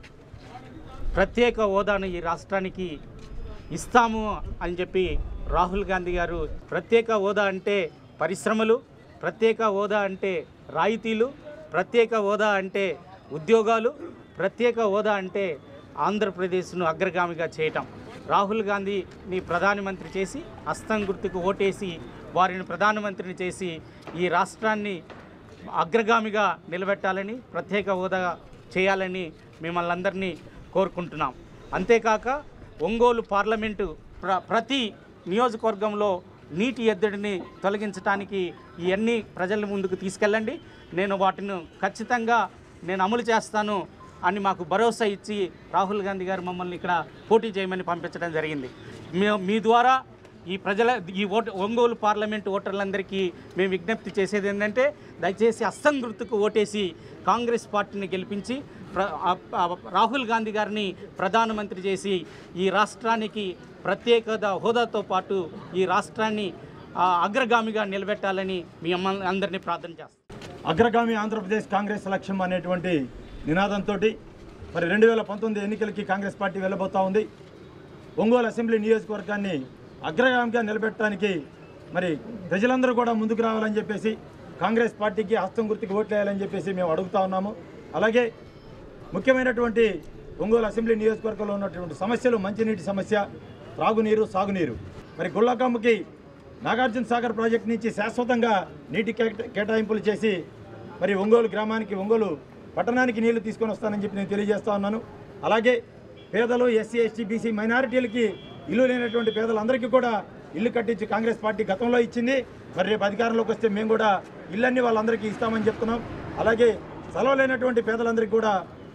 ప్రత్యేక హోదాను ఈ రాష్ట్రానికి ఇస్తాము అని చెప్పి రాహుల్ గాంధీ గారు ప్రత్యేక హోదా అంటే పరిశ్రమలు ప్రత్యేక హోదా అంటే రాయితీలు ప్రత్యేక హోదా అంటే ఉద్యోగాలు ప్రత్యేక హోదా అంటే ఆంధ్రప్రదేశ్ను అగ్రగామిగా చేయటం రాహుల్ గాంధీని ప్రధానమంత్రి చేసి హస్తం గుర్తుకు ఓటేసి వారిని ప్రధానమంత్రిని చేసి ఈ రాష్ట్రాన్ని అగ్రగామిగా నిలబెట్టాలని ప్రత్యేక హోదా చేయాలని మిమ్మల్ని అందరినీ కోరుకుంటున్నాం అంతేకాక ఒంగోలు పార్లమెంటు ప్ర ప్రతి నియోజకవర్గంలో నీటి ఎద్దడిని తొలగించడానికి ఇవన్నీ ప్రజల ముందుకు తీసుకెళ్ళండి నేను వాటిని ఖచ్చితంగా నేను అమలు చేస్తాను అని మాకు భరోసా ఇచ్చి రాహుల్ గాంధీ గారు మమ్మల్ని ఇక్కడ పోటీ చేయమని పంపించడం జరిగింది మీ- మీ ద్వారా ఈ ప్రజల ఈ ఓటు ఒంగోలు పార్లమెంటు ఓటర్లందరికీ మేము విజ్ఞప్తి చేసేది ఏంటంటే దయచేసి అస్సం గుర్తుకు ఓటేసి కాంగ్రెస్ పార్టీని గెలిపించి ప్ర- ఆ- ఆ- రాహుల్ గాంధీ గారిని ప్రధానమంత్రి చేసి ఈ రాష్ట్రానికి ప్రత్యేకత హోదాతో పాటు ఈ రాష్ట్రాన్ని ఆ, అగ్రగామిగా నిలబెట్టాలని మీ అమ్మ అందరినీ ప్రార్థన చేస్తాం అగ్రగామి ఆంధ్రప్రదేశ్ కాంగ్రెస్ లక్ష్యం అనేటువంటి నినాదంతో మరి రెండు వేల పంతొమ్మిది ఎన్నికలకి కాంగ్రెస్ పార్టీ వెళ్ళబోతా ఉంది ఒంగోలు అసెంబ్లీ నియోజకవర్గాన్ని అగ్రగామిగా నిలబెట్టడానికి మరి ప్రజలందరూ కూడా ముందుకు రావాలని చెప్పేసి కాంగ్రెస్ పార్టీకి హస్తం గుర్తుకు ఓట్లేయాలని చెప్పేసి మేము అడుగుతా ఉన్నాము అలాగే ముఖ్యమైనటువంటి ఒంగోలు అసెంబ్లీ నియోజకవర్గంలో ఉన్నటువంటి సమస్యలు మంచినీటి సమస్య త్రాగునీరు సాగునీరు మరి గుళ్ళకమ్మకి నాగార్జున సాగర్ ప్రాజెక్టు నుంచి శాశ్వతంగా నీటి కేట- కేటాయింపులు చేసి మరి ఒంగోలు గ్రామానికి ఒంగోలు పట్టణానికి నీళ్లు తీసుకొని వస్తానని చెప్పి నేను తెలియజేస్తా ఉన్నాను అలాగే పేదలు ఎస్సీ ఎస్టీ బీసీ మైనారిటీలకి ఇల్లు లేనటువంటి పేదలందరికీ కూడా ఇల్లు కట్టించి కాంగ్రెస్ పార్టీ గతంలో ఇచ్చింది మరి రేపు అధికారంలోకి వస్తే మేము కూడా ఇల్లన్నీ వాళ్ళందరికీ ఇస్తామని చెప్తున్నాం అలాగే స్థలం లేనటువంటి పేదలందరికీ కూడా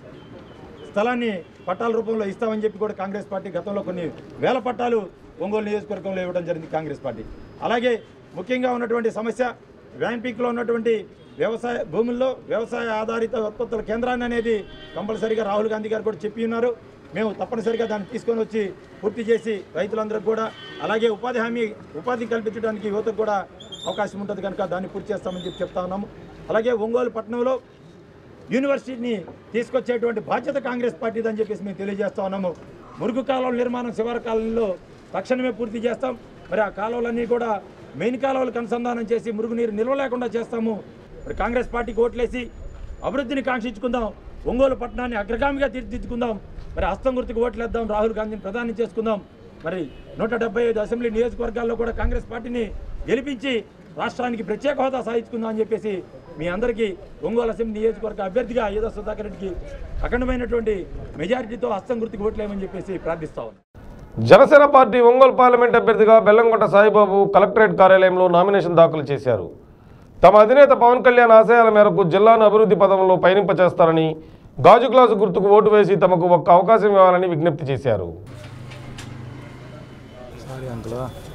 స్థలాన్ని పట్టాల రూపంలో ఇస్తామని చెప్పి కూడా కాంగ్రెస్ పార్టీ గతంలో కొన్ని వేల పట్టాలు ఒంగోలు నియోజకవర్గంలో ఇవ్వడం జరిగింది కాంగ్రెస్ పార్టీ అలాగే ముఖ్యంగా ఉన్నటువంటి సమస్య వ్యాంపీక్లో ఉన్నటువంటి వ్యవసాయ భూముల్లో వ్యవసాయ ఆధారిత ఉత్పత్తుల కేంద్రాన్ని అనేది కంపల్సరీగా రాహుల్ గాంధీ గారు కూడా చెప్పి ఉన్నారు మేము తప్పనిసరిగా దాన్ని తీసుకొని వచ్చి పూర్తి చేసి రైతులందరికీ కూడా అలాగే ఉపాధి హామీ ఉపాధి కల్పించడానికి యువతకు కూడా అవకాశం ఉంటుంది కనుక దాన్ని పూర్తి చేస్తామని చెప్పి చెప్తా ఉన్నాము అలాగే ఒంగోలు పట్టణంలో యూనివర్సిటీని తీసుకొచ్చేటువంటి బాధ్యత కాంగ్రెస్ పార్టీదని చెప్పేసి మేము తెలియజేస్తా ఉన్నాము మురుగు కాలువల నిర్మాణం శివారు కాలనీలో తక్షణమే పూర్తి చేస్తాం మరి ఆ కాలువలన్నీ కూడా మెయిన్ కాలువలకు అనుసంధానం చేసి మురుగునీరు నిల్వ లేకుండా చేస్తాము మరి కాంగ్రెస్ పార్టీకి ఓట్లేసి అభివృద్ధిని కాంక్షించుకుందాం ఒంగోలు పట్టణాన్ని అగ్రగామిగా తీర్చిదిద్దుకుందాం మరి హస్తం గుర్తుకు ఓట్లేద్దాం రాహుల్ గాంధీని ప్రధాని చేసుకుందాం మరి నూట డెబ్బై ఐదు అసెంబ్లీ నియోజకవర్గాల్లో కూడా కాంగ్రెస్ పార్టీని గెలిపించి రాష్ట్రానికి ప్రత్యేక హోదా సాధించుకుందాం అని చెప్పేసి మీ అందరికీ ఒంగోలు అసెంబ్లీ నియోజకవర్గ అభ్యర్థిగా ఈదా సుధాకర్ రెడ్డికి అఖండమైనటువంటి మెజారిటీతో హస్తం గుర్తుకు ఓట్లేయమని చెప్పేసి ప్రార్థిస్తా ఉన్నాను. జనసేన పార్టీ ఒంగోలు పార్లమెంట్ అభ్యర్థిగా బెల్లంకొండ సాయిబాబు కలెక్టరేట్ కార్యాలయంలో నామినేషన్ దాఖలు చేశారు తమ అధినేత పవన్ కళ్యాణ్ ఆశయాల మేరకు జిల్లాను అభివృద్ధి పదంలో పయనింపచేస్తారని గాజు గ్లాసు గుర్తుకు ఓటు వేసి తమకు ఒక్క అవకాశం ఇవ్వాలని విజ్ఞప్తి చేశారు సారీ అంకుల్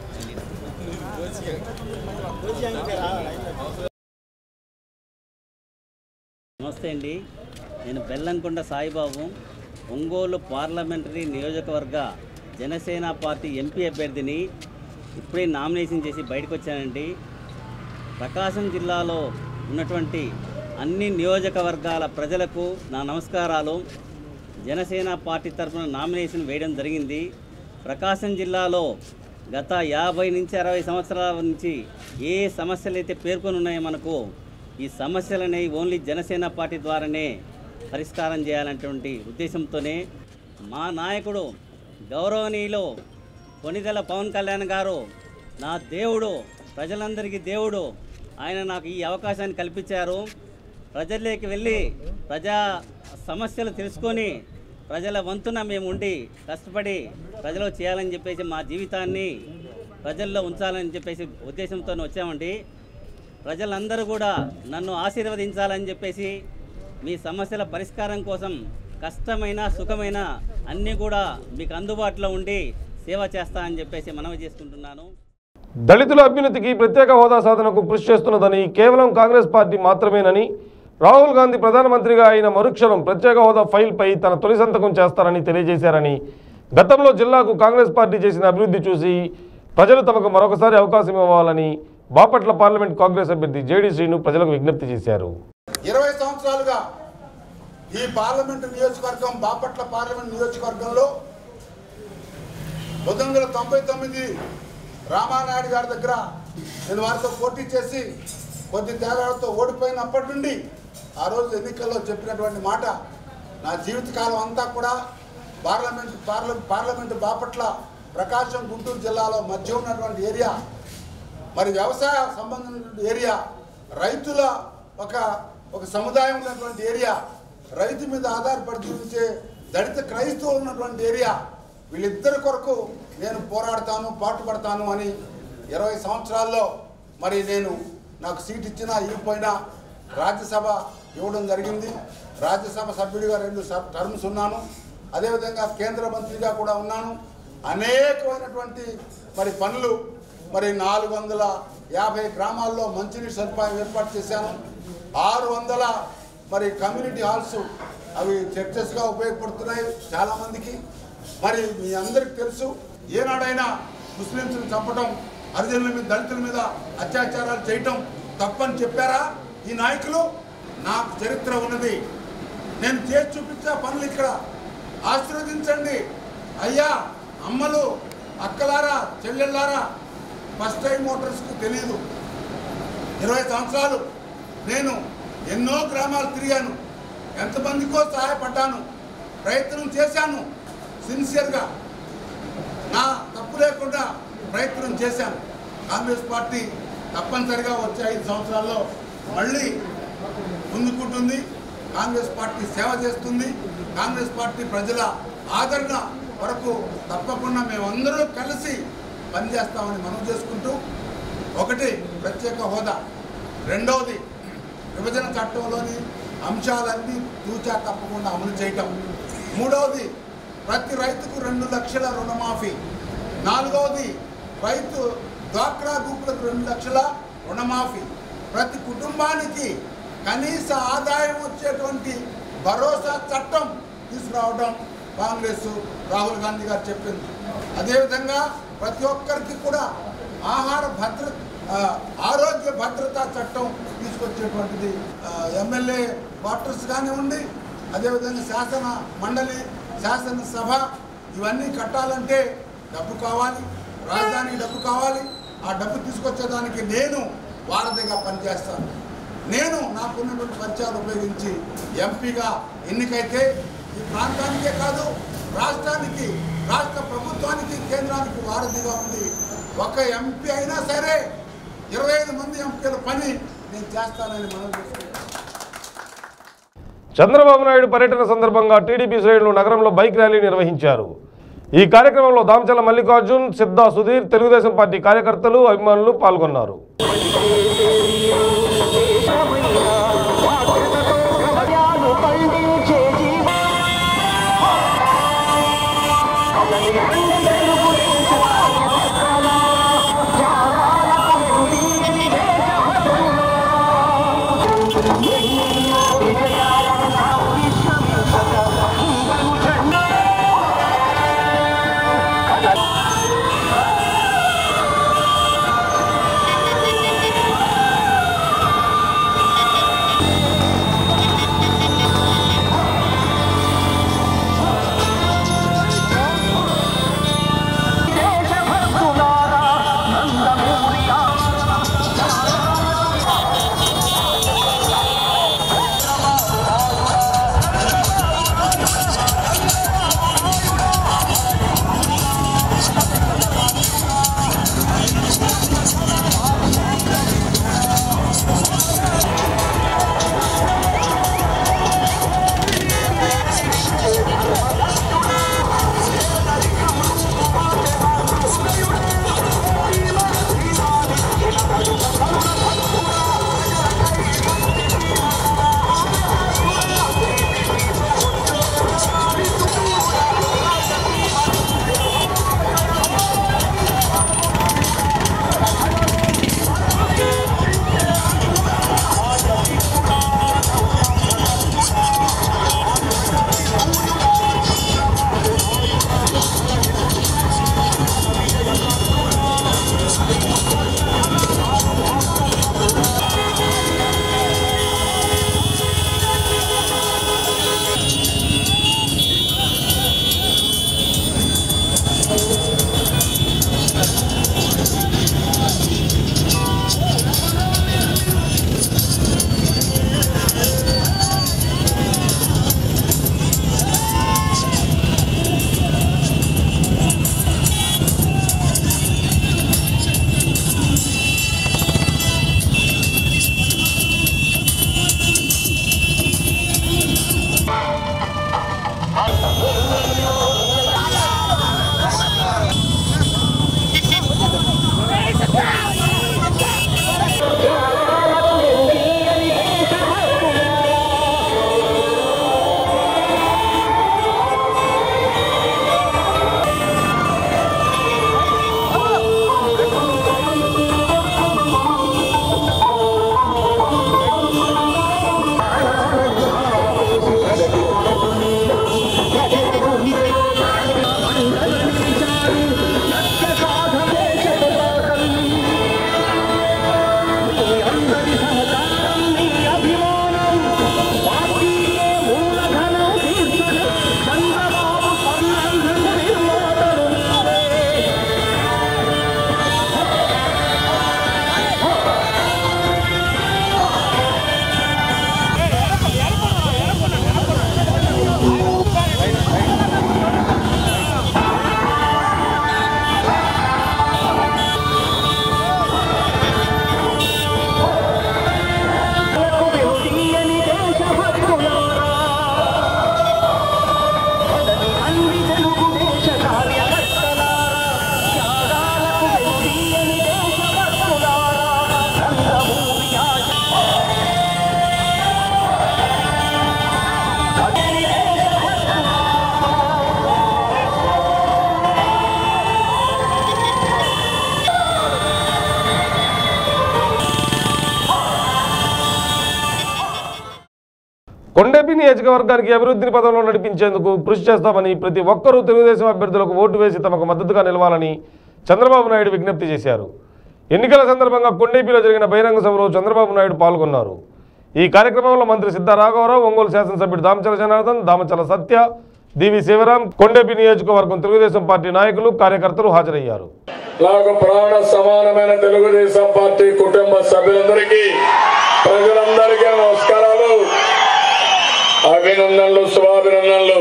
నమస్తే అండి నేను బెల్లంకొండ సాయిబాబు ఒంగోలు పార్లమెంటరీ నియోజకవర్గ జనసేన పార్టీ ఎంపీ అభ్యర్థిని ఇప్పుడే నామినేషన్ చేసి బయటకు వచ్చానండి ప్రకాశం జిల్లాలో ఉన్నటువంటి అన్ని నియోజకవర్గాల ప్రజలకు నా నమస్కారాలు జనసేన పార్టీ తరఫున నామినేషన్ వేయడం జరిగింది ప్రకాశం జిల్లాలో గత యాభై నుంచి అరవై సంవత్సరాల నుంచి ఏ సమస్యలు అయితే పేర్కొని ఉన్నాయో మనకు ఈ సమస్యలని ఓన్లీ జనసేన పార్టీ ద్వారానే పరిష్కారం చేయాలనేటువంటి ఉద్దేశంతోనే మా నాయకుడు గౌరవనీయులు కొనిదెల పవన్ కళ్యాణ్ గారు నా దేవుడు ప్రజలందరికీ దేవుడు ఆయన నాకు ఈ అవకాశాన్ని కల్పించారు ప్రజల్లోకి వెళ్ళి ప్రజా సమస్యలు తెలుసుకొని ప్రజల వంతున మేము ఉండి కష్టపడి ప్రజలు చేయాలని చెప్పేసి మా జీవితాన్ని ప్రజల్లో ఉంచాలని చెప్పేసి ఉద్దేశంతో వచ్చామండి ప్రజలందరూ కూడా నన్ను ఆశీర్వదించాలని చెప్పేసి మీ సమస్యల పరిష్కారం కోసం కష్టమైన సుఖమైన అన్నీ కూడా మీకు అందుబాటులో ఉండి సేవ చేస్తా అని చెప్పేసి మనవి చేసుకుంటున్నాను దళితుల అభ్యున్నతికి ప్రత్యేక హోదా సాధనకు కృషి చేస్తున్నదని కేవలం కాంగ్రెస్ పార్టీ మాత్రమేనని రాహుల్ గాంధీ ప్రధానమంత్రిగా అయిన మరుక్షణం ప్రత్యేక హోదా ఫైల్పై తన తొలి సంతకం చేస్తారని తెలియజేశారని గతంలో జిల్లాకు కాంగ్రెస్ పార్టీ చేసిన అభివృద్ధి చూసి ప్రజలు తమకు మరొకసారి అవకాశం ఇవ్వాలని బాపట్ల పార్లమెంట్ కాంగ్రెస్ అభ్యర్థి జేడీ శ్రీను ప్రజలకు విజ్ఞప్తి చేశారు ఇరవై సంవత్సరాలుగా ఈ పార్లమెంటు నియోజకవర్గం బాపట్ల పార్లమెంట్ నియోజకవర్గంలో పంతొమ్మిది వందల తొంభై తొమ్మిది రామానాయుడు గారి దగ్గర నేను వారితో పోటీ చేసి కొద్ది తేడాలతో ఓడిపోయినప్పటి నుండి ఆ రోజు ఎన్నికల్లో చెప్పినటువంటి మాట నా జీవితకాలం అంతా కూడా పార్లమెంట్ పార్ల పార్లమెంటు బాపట్ల ప్రకాశం గుంటూరు జిల్లాలో మధ్య ఉన్నటువంటి ఏరియా మరి వ్యవసాయ సంబంధించిన ఏరియా రైతుల ఒక ఒక సముదాయం ఉన్నటువంటి ఏరియా రైతు మీద ఆధారపడి జీవించే దళిత క్రైస్తవులు ఉన్నటువంటి ఏరియా వీళ్ళిద్దరి కొరకు నేను పోరాడతాను పాటుపడతాను అని ఇరవై సంవత్సరాల్లో మరి నేను నాకు సీట్ ఇచ్చినా ఇవ్వకపోయినా రాజ్యసభ ఇవ్వడం జరిగింది రాజ్యసభ సభ్యుడిగా రెండు స- టర్మ్స్ ఉన్నాను అదేవిధంగా కేంద్ర మంత్రిగా కూడా ఉన్నాను అనేకమైనటువంటి మరి పనులు మరి నాలుగు వందల యాభై గ్రామాల్లో మంచినీటి సదుపాయం ఏర్పాటు చేశాను ఆరు వందల మరి కమ్యూనిటీ హాల్స్ అవి చర్చెస్గా ఉపయోగపడుతున్నాయి చాలామందికి మరి మీ అందరికి తెలుసు ఏనాడైనా ముస్లింస్ని చంపటం హరిజనుల మీద దళితుల మీద అత్యాచారాలు చేయటం తప్పని చెప్పారా ఈ నాయకులు నాకు చరిత్ర ఉన్నది నేను చేసి చూపించే పనులు ఇక్కడ ఆశీర్వదించండి అయ్యా అమ్మలు అక్కలారా చెల్లెళ్ళారా ఫస్ట్ టైం మోటార్స్కు తెలియదు ఇరవై సంవత్సరాలు నేను ఎన్నో గ్రామాలు తిరిగాను ఎంతమందికో సహాయపడ్డాను ప్రయత్నం చేశాను సిన్సియర్గా నా తప్పు లేకుండా ప్రయత్నం చేశాను కాంగ్రెస్ పార్టీ తప్పనిసరిగా వచ్చే ఐదు సంవత్సరాల్లో మళ్ళీ ముందుకుంటుంది కాంగ్రెస్ పార్టీ సేవ చేస్తుంది కాంగ్రెస్ పార్టీ ప్రజల ఆదరణ వరకు తప్పకుండా మేమందరూ కలిసి పనిచేస్తామని మనం చేసుకుంటూ ఒకటి ప్రత్యేక హోదా రెండవది విభజన చట్టంలోని అంశాలన్నీ తూచా తప్పకుండా అమలు చేయటం మూడవది ప్రతి రైతుకు రెండు లక్షల రుణమాఫీ నాలుగవది రైతు డ్వాక్రా గ్రూపులకు రెండు లక్షల రుణమాఫీ ప్రతి కుటుంబానికి కనీస ఆదాయం వచ్చేటువంటి భరోసా చట్టం తీసుకురావడం కాంగ్రెస్ రాహుల్ గాంధీ గారు చెప్పింది అదేవిధంగా ప్రతి ఒక్కరికి కూడా ఆహార భద్రత ఆ, ఆరోగ్య భద్రతా చట్టం తీసుకొచ్చేటువంటిది ఆ, ఎమ్మెల్యే క్వార్టర్స్ కానివ్వండి అదేవిధంగా శాసన మండలి శాసనసభ ఇవన్నీ కట్టాలంటే డబ్బు కావాలి రాజధానికి డబ్బు కావాలి ఆ డబ్బు తీసుకొచ్చేదానికి నేను వారధిగా పనిచేస్తాను నేను నాకున్నటువంటి పరిచయాలు ఉపయోగించి ఎంపీగా ఎన్నికైతే ఈ ప్రాంతానికే కాదు రాష్ట్రానికి రాష్ట్ర ప్రభుత్వానికి కేంద్రానికి వారధిగా ఉంది ఒక ఎంపీ అయినా సరే ఇరవై ఐదు మంది ఎంపీల పని నేను చేస్తానని మనం చంద్రబాబు నాయుడు పర్యటన సందర్భంగా టీడీపీ శ్రేణులు నగరంలో బైక్ ర్యాలీ నిర్వహించారు ఈ కార్యక్రమంలో దామచల మల్లికార్జున్ సిద్ధా సుధీర్ తెలుగుదేశం పార్టీ కార్యకర్తలు అభిమానులు పాల్గొన్నారు కొండేపి నియోజకవర్గానికి అభివృద్ధిని పదంలో నడిపించేందుకు కృషి చేస్తామని ప్రతి ఒక్కరూ తెలుగుదేశం అభ్యర్థులకు ఓటు వేసి తమకు మద్దతుగా నిలవాలని చంద్రబాబు నాయుడు విజ్ఞప్తి చేశారు ఎన్నికల సందర్భంగా కొండేపిలో జరిగిన బహిరంగ సభలో చంద్రబాబు నాయుడు పాల్గొన్నారు ఈ కార్యక్రమంలో మంత్రి సిద్ధ రాఘవరావు ఒంగోలు శాసనసభ్యుడు దామచల జనార్దన్ దామచల సత్య డివి శివరాం కొండెపి నియోజకవర్గం తెలుగుదేశం పార్టీ నాయకులు కార్యకర్తలు హాజరయ్యారు నాకు ప్రాణ సమానమైన తెలుగుదేశం పార్టీ కుటుంబ సభ్యులందరికీ ప్రజలందరికీ నమస్కారాలు అభినందనలు శుభాభినందనలు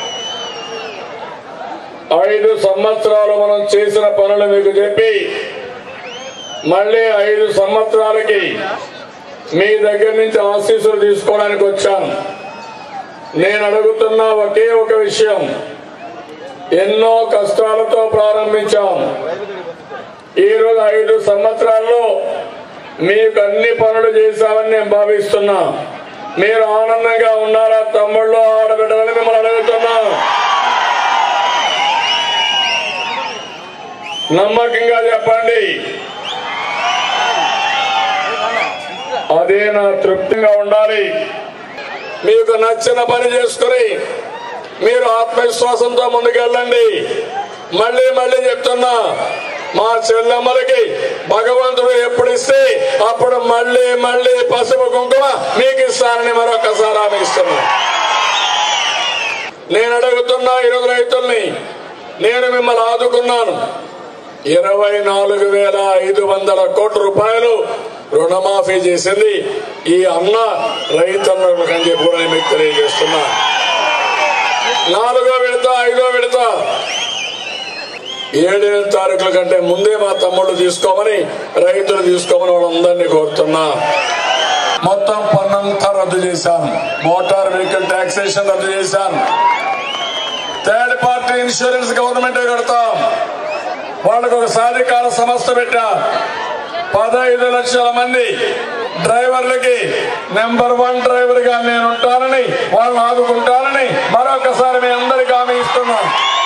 ఐదు సంవత్సరాలు మనం చేసిన పనులు మీకు చెప్పి మళ్ళీ ఐదు సంవత్సరాలకి మీ దగ్గర నుంచి ఆశీస్సులు తీసుకోవడానికి వచ్చాను నేను అడుగుతున్న ఒకే ఒక విషయం ఎన్నో కష్టాలతో ప్రారంభించాం ఈరోజు ఐదు సంవత్సరాల్లో మీకు అన్ని పనులు చేశామని నేను భావిస్తున్నా మీరు ఆనందంగా ఉన్నారా తమ్ముళ్ళు ఆడబిడ్డలని మిమ్మల్ని అడుగుతున్నా నమ్మకంగా చెప్పండి అదే నా తృప్తిగా ఉండాలి మీకు నచ్చిన పని చేసుకుని మీరు ఆత్మవిశ్వాసంతో ముందుకెళ్ళండి మళ్ళీ మళ్ళీ చెప్తున్నా మా చెల్లెమ్మలకి భగవంతుడు ఎప్పుడు ఇస్తే అప్పుడు మళ్ళీ మళ్ళీ పసుపు కుంకుమ మీకు ఇస్తానని మరొకసారి ఆమె ఇస్తున్నా నేను అడుగుతున్నా ఈరోజు రైతుల్ని నేను మిమ్మల్ని ఆదుకున్నాను ఇరవై నాలుగు వేల ఐదు వందల కోట్ల రూపాయలు రుణమాఫీ చేసింది ఈ అన్న రైతన్నలకు అని చెప్పి కూడా నేను మీకు తెలియజేస్తున్నా నాలుగో విడత ఐదో విడత ఏడేడు తారీఖుల కంటే ముందే మా తమ్ముళ్ళు తీసుకోమని రైతులు తీసుకోమని వాళ్ళందరినీ కోరుతున్నా మొత్తం పన్నంతా రద్దు చేశాను మోటార్ వెహికల్ టాక్సేషన్ రద్దు చేశాను థర్డ్ పార్టీ ఇన్సూరెన్స్ గవర్నమెంట్ కడతాం వాళ్ళకు ఒక సాధికార సంస్థ పెట్టా పదహైదు లక్షల మంది డ్రైవర్లకి నెంబర్ వన్ డ్రైవర్ గా నేను ఉంటానని వాళ్ళని ఆదుకుంటానని మరొకసారి మీ అందరికీ హామీ ఇస్తున్నాను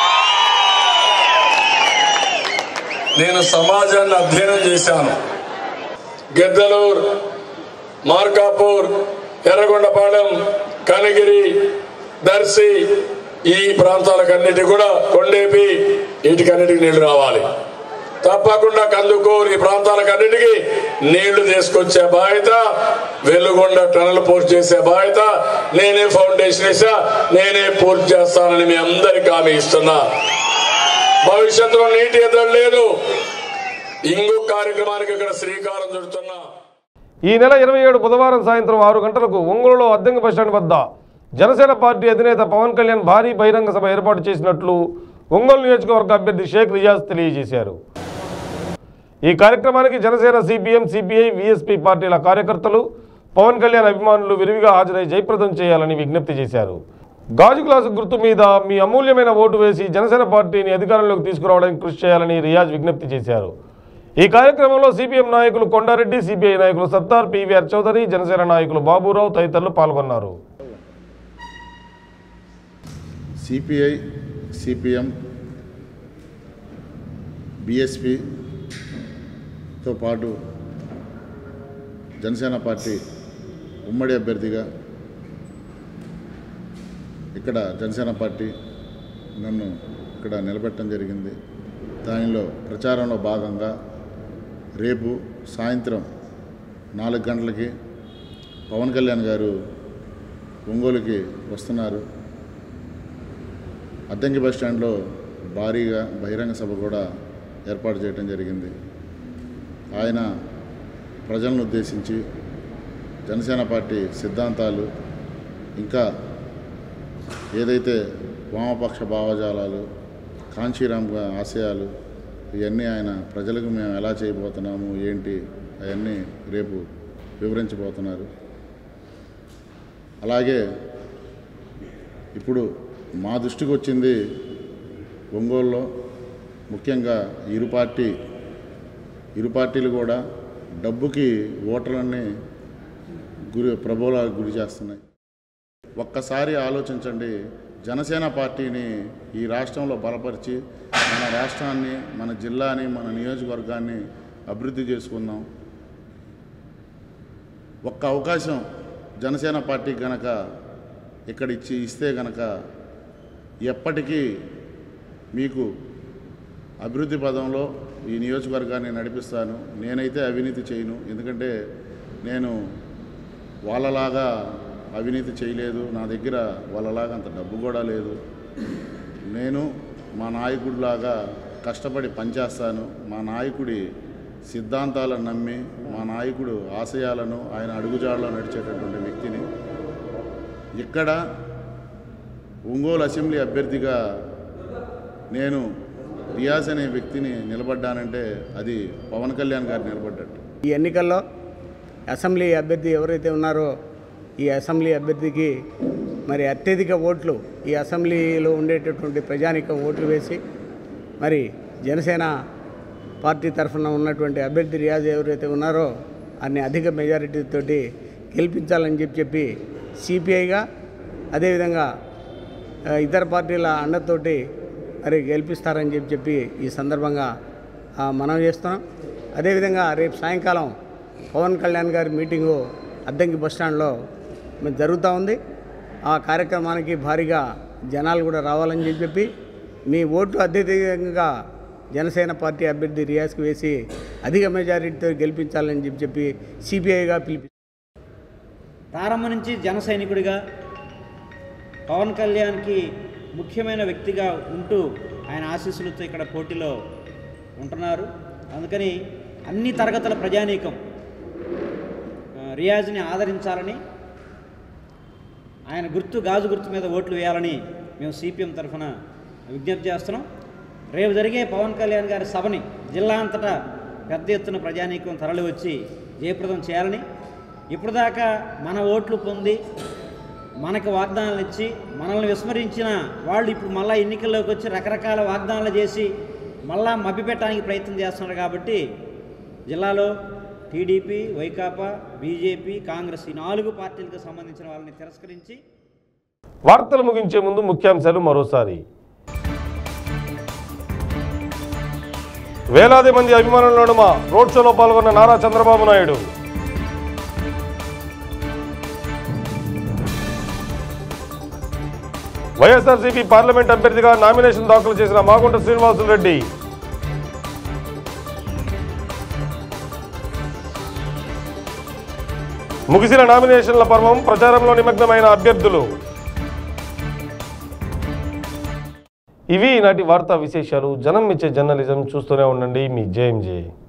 నేను సమాజాన్ని అధ్యయనం చేశాను గెద్దలూరు మార్కాపూర్ ఎర్రగొండపాలెం కనగిరి దర్శి ఈ ప్రాంతాలకన్నిటి కూడా కొండేపి వీటికన్నిటికి నీళ్లు రావాలి తప్పకుండా కందుకూరు ఈ ప్రాంతాలకన్నిటికీ నీళ్లు తీసుకొచ్చే బాధ్యత వెలుగొండ టనల్ పూర్తి చేసే బాధ్యత నేనే ఫౌండేషన్ వేసా నేనే పూర్తి చేస్తానని మీ అందరికీ హామీ ఇస్తున్నా భవిష్యత్తులో నీటి ఎద్దడు లేదు ఇంగు కార్యక్రమానికి ఇక్కడ శ్రీకారం చుడుతున్నా ఈ నెల ఇరవై ఏడు బుధవారం సాయంత్రం ఆరు గంటలకు ఒంగోలులో అద్దెంకి బస్టాండ్ వద్ద జనసేన పార్టీ అధినేత పవన్ కళ్యాణ్ భారీ బహిరంగ సభ ఏర్పాటు చేసినట్లు ఒంగోలు నియోజకవర్గ అభ్యర్థి షేక్ రియాజ్ తెలియజేశారు ఈ కార్యక్రమానికి జనసేన సిపిఎం సిపిఐ విఎస్పీ పార్టీల కార్యకర్తలు పవన్ కళ్యాణ్ అభిమానులు విరివిగా హాజరై జయప్రదం చేయాలని విజ్ఞప్తి చేశారు గాజు గ్లాసు గుర్తు మీద మీ అమూల్యమైన ఓటు వేసి జనసేన పార్టీని అధికారంలోకి తీసుకురావడానికి కృషి చేయాలని రియాజ్ విజ్ఞప్తి చేశారు ఈ కార్యక్రమంలో సిపిఎం నాయకులు కొండారెడ్డి సిపిఐ నాయకులు సత్తార్ పివిఆర్ చౌదరి జనసేన నాయకులు బాబురావు తదితరులు పాల్గొన్నారు సిపిఐ సిపిఎం బిఎస్పితో పాటు జనసేన పార్టీ ఉమ్మడి అభ్యర్థిగా ఇక్కడ జనసేన పార్టీ నన్ను ఇక్కడ నిలబెట్టడం జరిగింది దానిలో ప్రచారంలో భాగంగా రేపు సాయంత్రం నాలుగు గంటలకి పవన్ కళ్యాణ్ గారు ఒంగోలుకి వస్తున్నారు అద్దంకి బస్ స్టాండ్లో భారీగా బహిరంగ సభ కూడా ఏర్పాటు చేయడం జరిగింది ఆయన ప్రజలను ఉద్దేశించి జనసేన పార్టీ సిద్ధాంతాలు ఇంకా ఏదైతే వామపక్ష భావజాలాలు కాంచీరామ్ గా ఆశయాలు ఇవన్నీ ఆయన ప్రజలకు మేము ఎలా చేయబోతున్నాము ఏంటి అవన్నీ రేపు వివరించబోతున్నారు అలాగే ఇప్పుడు మా దృష్టికి వచ్చింది ఒంగోలులో ముఖ్యంగా ఇరు పార్టీ ఇరు పార్టీలు కూడా డబ్బుకి ఓటర్లని గురి ప్రబోలాలకు గురి చేస్తున్నాయి ఒక్కసారి ఆలోచించండి జనసేన పార్టీని ఈ రాష్ట్రంలో బలపరిచి మన రాష్ట్రాన్ని మన జిల్లాని మన నియోజకవర్గాన్ని అభివృద్ధి చేసుకుందాం ఒక్క అవకాశం జనసేన పార్టీ గనక ఇక్కడ ఇచ్చి ఇస్తే గనక ఎప్పటికీ మీకు అభివృద్ధి పదంలో ఈ నియోజకవర్గాన్ని నడిపిస్తాను నేనైతే అవినీతి చేయను ఎందుకంటే నేను వాళ్ళలాగా అవినీతి చేయలేదు నా దగ్గర వాళ్ళలాగా అంత డబ్బు కూడా లేదు నేను మా నాయకుడిలాగా కష్టపడి పనిచేస్తాను మా నాయకుడి సిద్ధాంతాలను నమ్మి మా నాయకుడు ఆశయాలను ఆయన అడుగుజాడలో నడిచేటటువంటి వ్యక్తిని ఇక్కడ ఒంగోలు అసెంబ్లీ అభ్యర్థిగా నేను రియాజ్ అనే వ్యక్తిని నిలబడ్డానంటే అది పవన్ కళ్యాణ్ గారు నిలబడ్డట్టు ఈ ఎన్నికల్లో అసెంబ్లీ అభ్యర్థి ఎవరైతే ఉన్నారో ఈ అసెంబ్లీ అభ్యర్థికి మరి అత్యధిక ఓట్లు ఈ అసెంబ్లీలో ఉండేటటువంటి ప్రజానికం ఓట్లు వేసి మరి జనసేన పార్టీ తరఫున ఉన్నటువంటి అభ్యర్థి రియాజ్ ఎవరైతే ఉన్నారో అన్ని అధిక మెజారిటీతోటి గెలిపించాలని చెప్పి చెప్పి సిపిఐగా అదేవిధంగా ఆ, ఇతర పార్టీల అండతోటి మరి గెలిపిస్తారని చెప్పి చెప్పి ఈ సందర్భంగా ఆ, మనం చేస్తున్నాం అదేవిధంగా రేపు సాయంకాలం పవన్ కళ్యాణ్ గారి మీటింగు అద్దంకి బస్టాండ్లో మరి జరుగుతూ ఉంది ఆ కార్యక్రమానికి భారీగా జనాలు కూడా రావాలని చెప్పి చెప్పి మీ ఓటు అత్యధికంగా జనసేన పార్టీ అభ్యర్థి రియాజ్కి వేసి అధిక మెజారిటీతో గెలిపించాలని చెప్పి చెప్పి సిపిఐగా పిలిపి ప్రారంభం నుంచి జన సైనికుడిగా పవన్ కళ్యాణ్కి ముఖ్యమైన వ్యక్తిగా ఉంటూ ఆయన ఆశీస్సులతో ఇక్కడ పోటీలో ఉంటున్నారు అందుకని అన్ని తరగతుల ప్రజానీకం ఆ, రియాజ్ని ఆదరించాలని ఆయన గుర్తు గాజు గుర్తు మీద ఓట్లు వేయాలని మేము సిపిఎం తరఫున విజ్ఞప్తి చేస్తున్నాం రేపు జరిగే పవన్ కళ్యాణ్ గారి సభని జిల్లా అంతటా పెద్ద ఎత్తున ప్రజానీకం తరలి వచ్చి జయప్రదం చేయాలని ఇప్పుడు దాకా మన ఓట్లు పొంది మనకు వాగ్దానాలు ఇచ్చి మనల్ని విస్మరించిన వాళ్ళు ఇప్పుడు మళ్ళీ ఎన్నికల్లోకి వచ్చి రకరకాల వాగ్దానాలు చేసి మళ్ళా మభ్యపెట్టడానికి ప్రయత్నం చేస్తున్నారు కాబట్టి జిల్లాలో టీడీపీ వైకాపా బీజేపీ కాంగ్రెస్ ఈ నాలుగు పార్టీలకు సంబంధించిన వాళ్ళని తిరస్కరించి వార్తలు ముగించే ముందు ముఖ్యాంశాలు మరోసారి వేలాది మంది అభిమానుల నడుమ రోడ్ షోలో పాల్గొన్న నారా చంద్రబాబు నాయుడు వైఎస్ఆర్సీపీ పార్లమెంట్ అభ్యర్థిగా నామినేషన్ దాఖలు చేసిన మాగుంట శ్రీనివాసులు రెడ్డి ముగిసిన నామినేషన్ల పర్వం ప్రచారంలో నిమగ్నమైన అభ్యర్థులు ఇవి ఈనాటి వార్తా విశేషాలు జనం ఇచ్చే జర్నలిజం చూస్తూనే ఉండండి మీ జేఎంజే